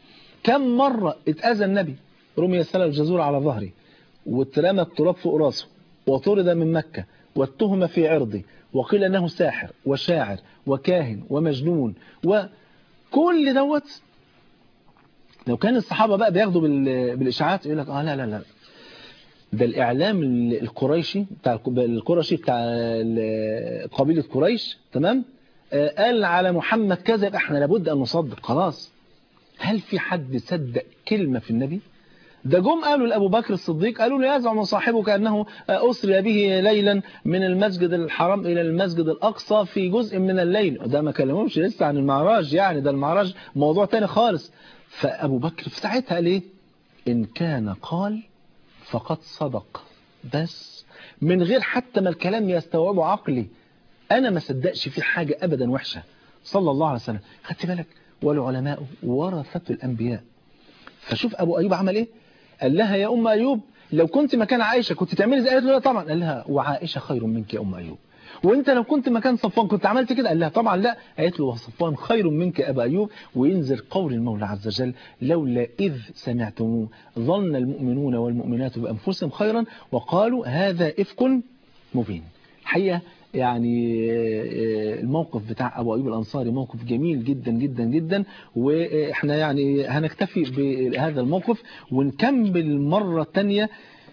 كم مرة اتأذى النبي رمي السلة الجزور على ظهره واترمى التراب فوق راسه وطرد من مكة واتهم في عرضه وقيل أنه ساحر وشاعر وكاهن ومجنون وكل دوت لو كان الصحابة بقى بياخدوا بالإشاعات يقول لك آه لا لا لا ده الإعلام القريشي بتاع القرشي بتاع قبيلة قريش تمام قال على محمد كذا يبقى احنا لابد أن نصدق خلاص هل في حد صدق كلمة في النبي ده جم قالوا لأبو بكر الصديق قالوا له يزعم صاحبك أنه أسري به ليلا من المسجد الحرام إلى المسجد الأقصى في جزء من الليل ده ما كلمهمش لسه عن المعراج يعني ده المعراج موضوع تاني خالص فأبو بكر في ساعتها قال ايه إن كان قال فقد صدق بس من غير حتى ما الكلام يستوعبه عقلي أنا ما صدقش في حاجة أبدا وحشة صلى الله عليه وسلم خدت بالك والعلماء ورثة الأنبياء فشوف أبو أيوب عمل إيه قال لها يا أم أيوب لو كنت مكان عائشة كنت تعملي زي قالت له طبعا قال لها وعائشة خير منك يا أم أيوب وانت لو كنت مكان صفوان كنت عملت كده قال لها طبعا لا قالت له وصفوان خير منك يا أبا أيوب وينزل قول المولى عز وجل لولا إذ سمعتموه ظن المؤمنون والمؤمنات بأنفسهم خيرا وقالوا هذا إفك مبين الحقيقة يعني الموقف بتاع أبو أيوب الأنصاري موقف جميل جدا جدا جدا وإحنا يعني هنكتفي بهذا الموقف ونكمل مرة تانية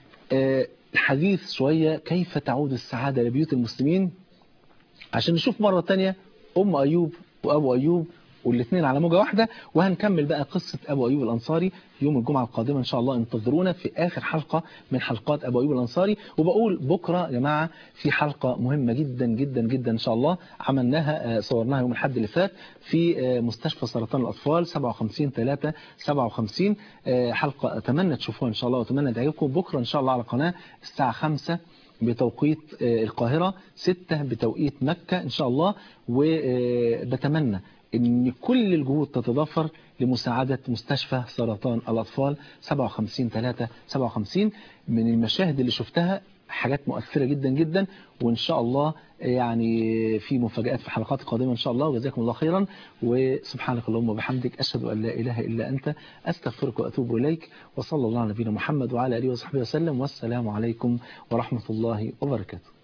الحديث شوية كيف تعود السعادة لبيوت المسلمين عشان نشوف مرة تانية أم أيوب وأبو أيوب والاثنين على موجة واحدة وهنكمل بقى قصة أبو أيوب الأنصاري يوم الجمعة القادمة إن شاء الله انتظرونا في آخر حلقة من حلقات أبو أيوب الأنصاري وبقول بكرة يا جماعة في حلقة مهمة جدا جدا جدا إن شاء الله عملناها صورناها يوم الحد اللي فات في مستشفى سرطان الأطفال 57 3 57 حلقة أتمنى تشوفوها إن شاء الله وأتمنى تعجبكم بكرة إن شاء الله على قناة الساعة 5 بتوقيت القاهرة 6 بتوقيت مكة إن شاء الله وبتمنى ان كل الجهود تتضافر لمساعدة مستشفى سرطان الأطفال 57 3 57 من المشاهد اللي شفتها حاجات مؤثرة جدا جدا وإن شاء الله يعني في مفاجآت في حلقات قادمة إن شاء الله وجزاكم الله خيرا وسبحانك اللهم وبحمدك أشهد أن لا إله إلا أنت أستغفرك وأتوب إليك وصلى الله على نبينا محمد وعلى آله وصحبه وسلم والسلام عليكم ورحمة الله وبركاته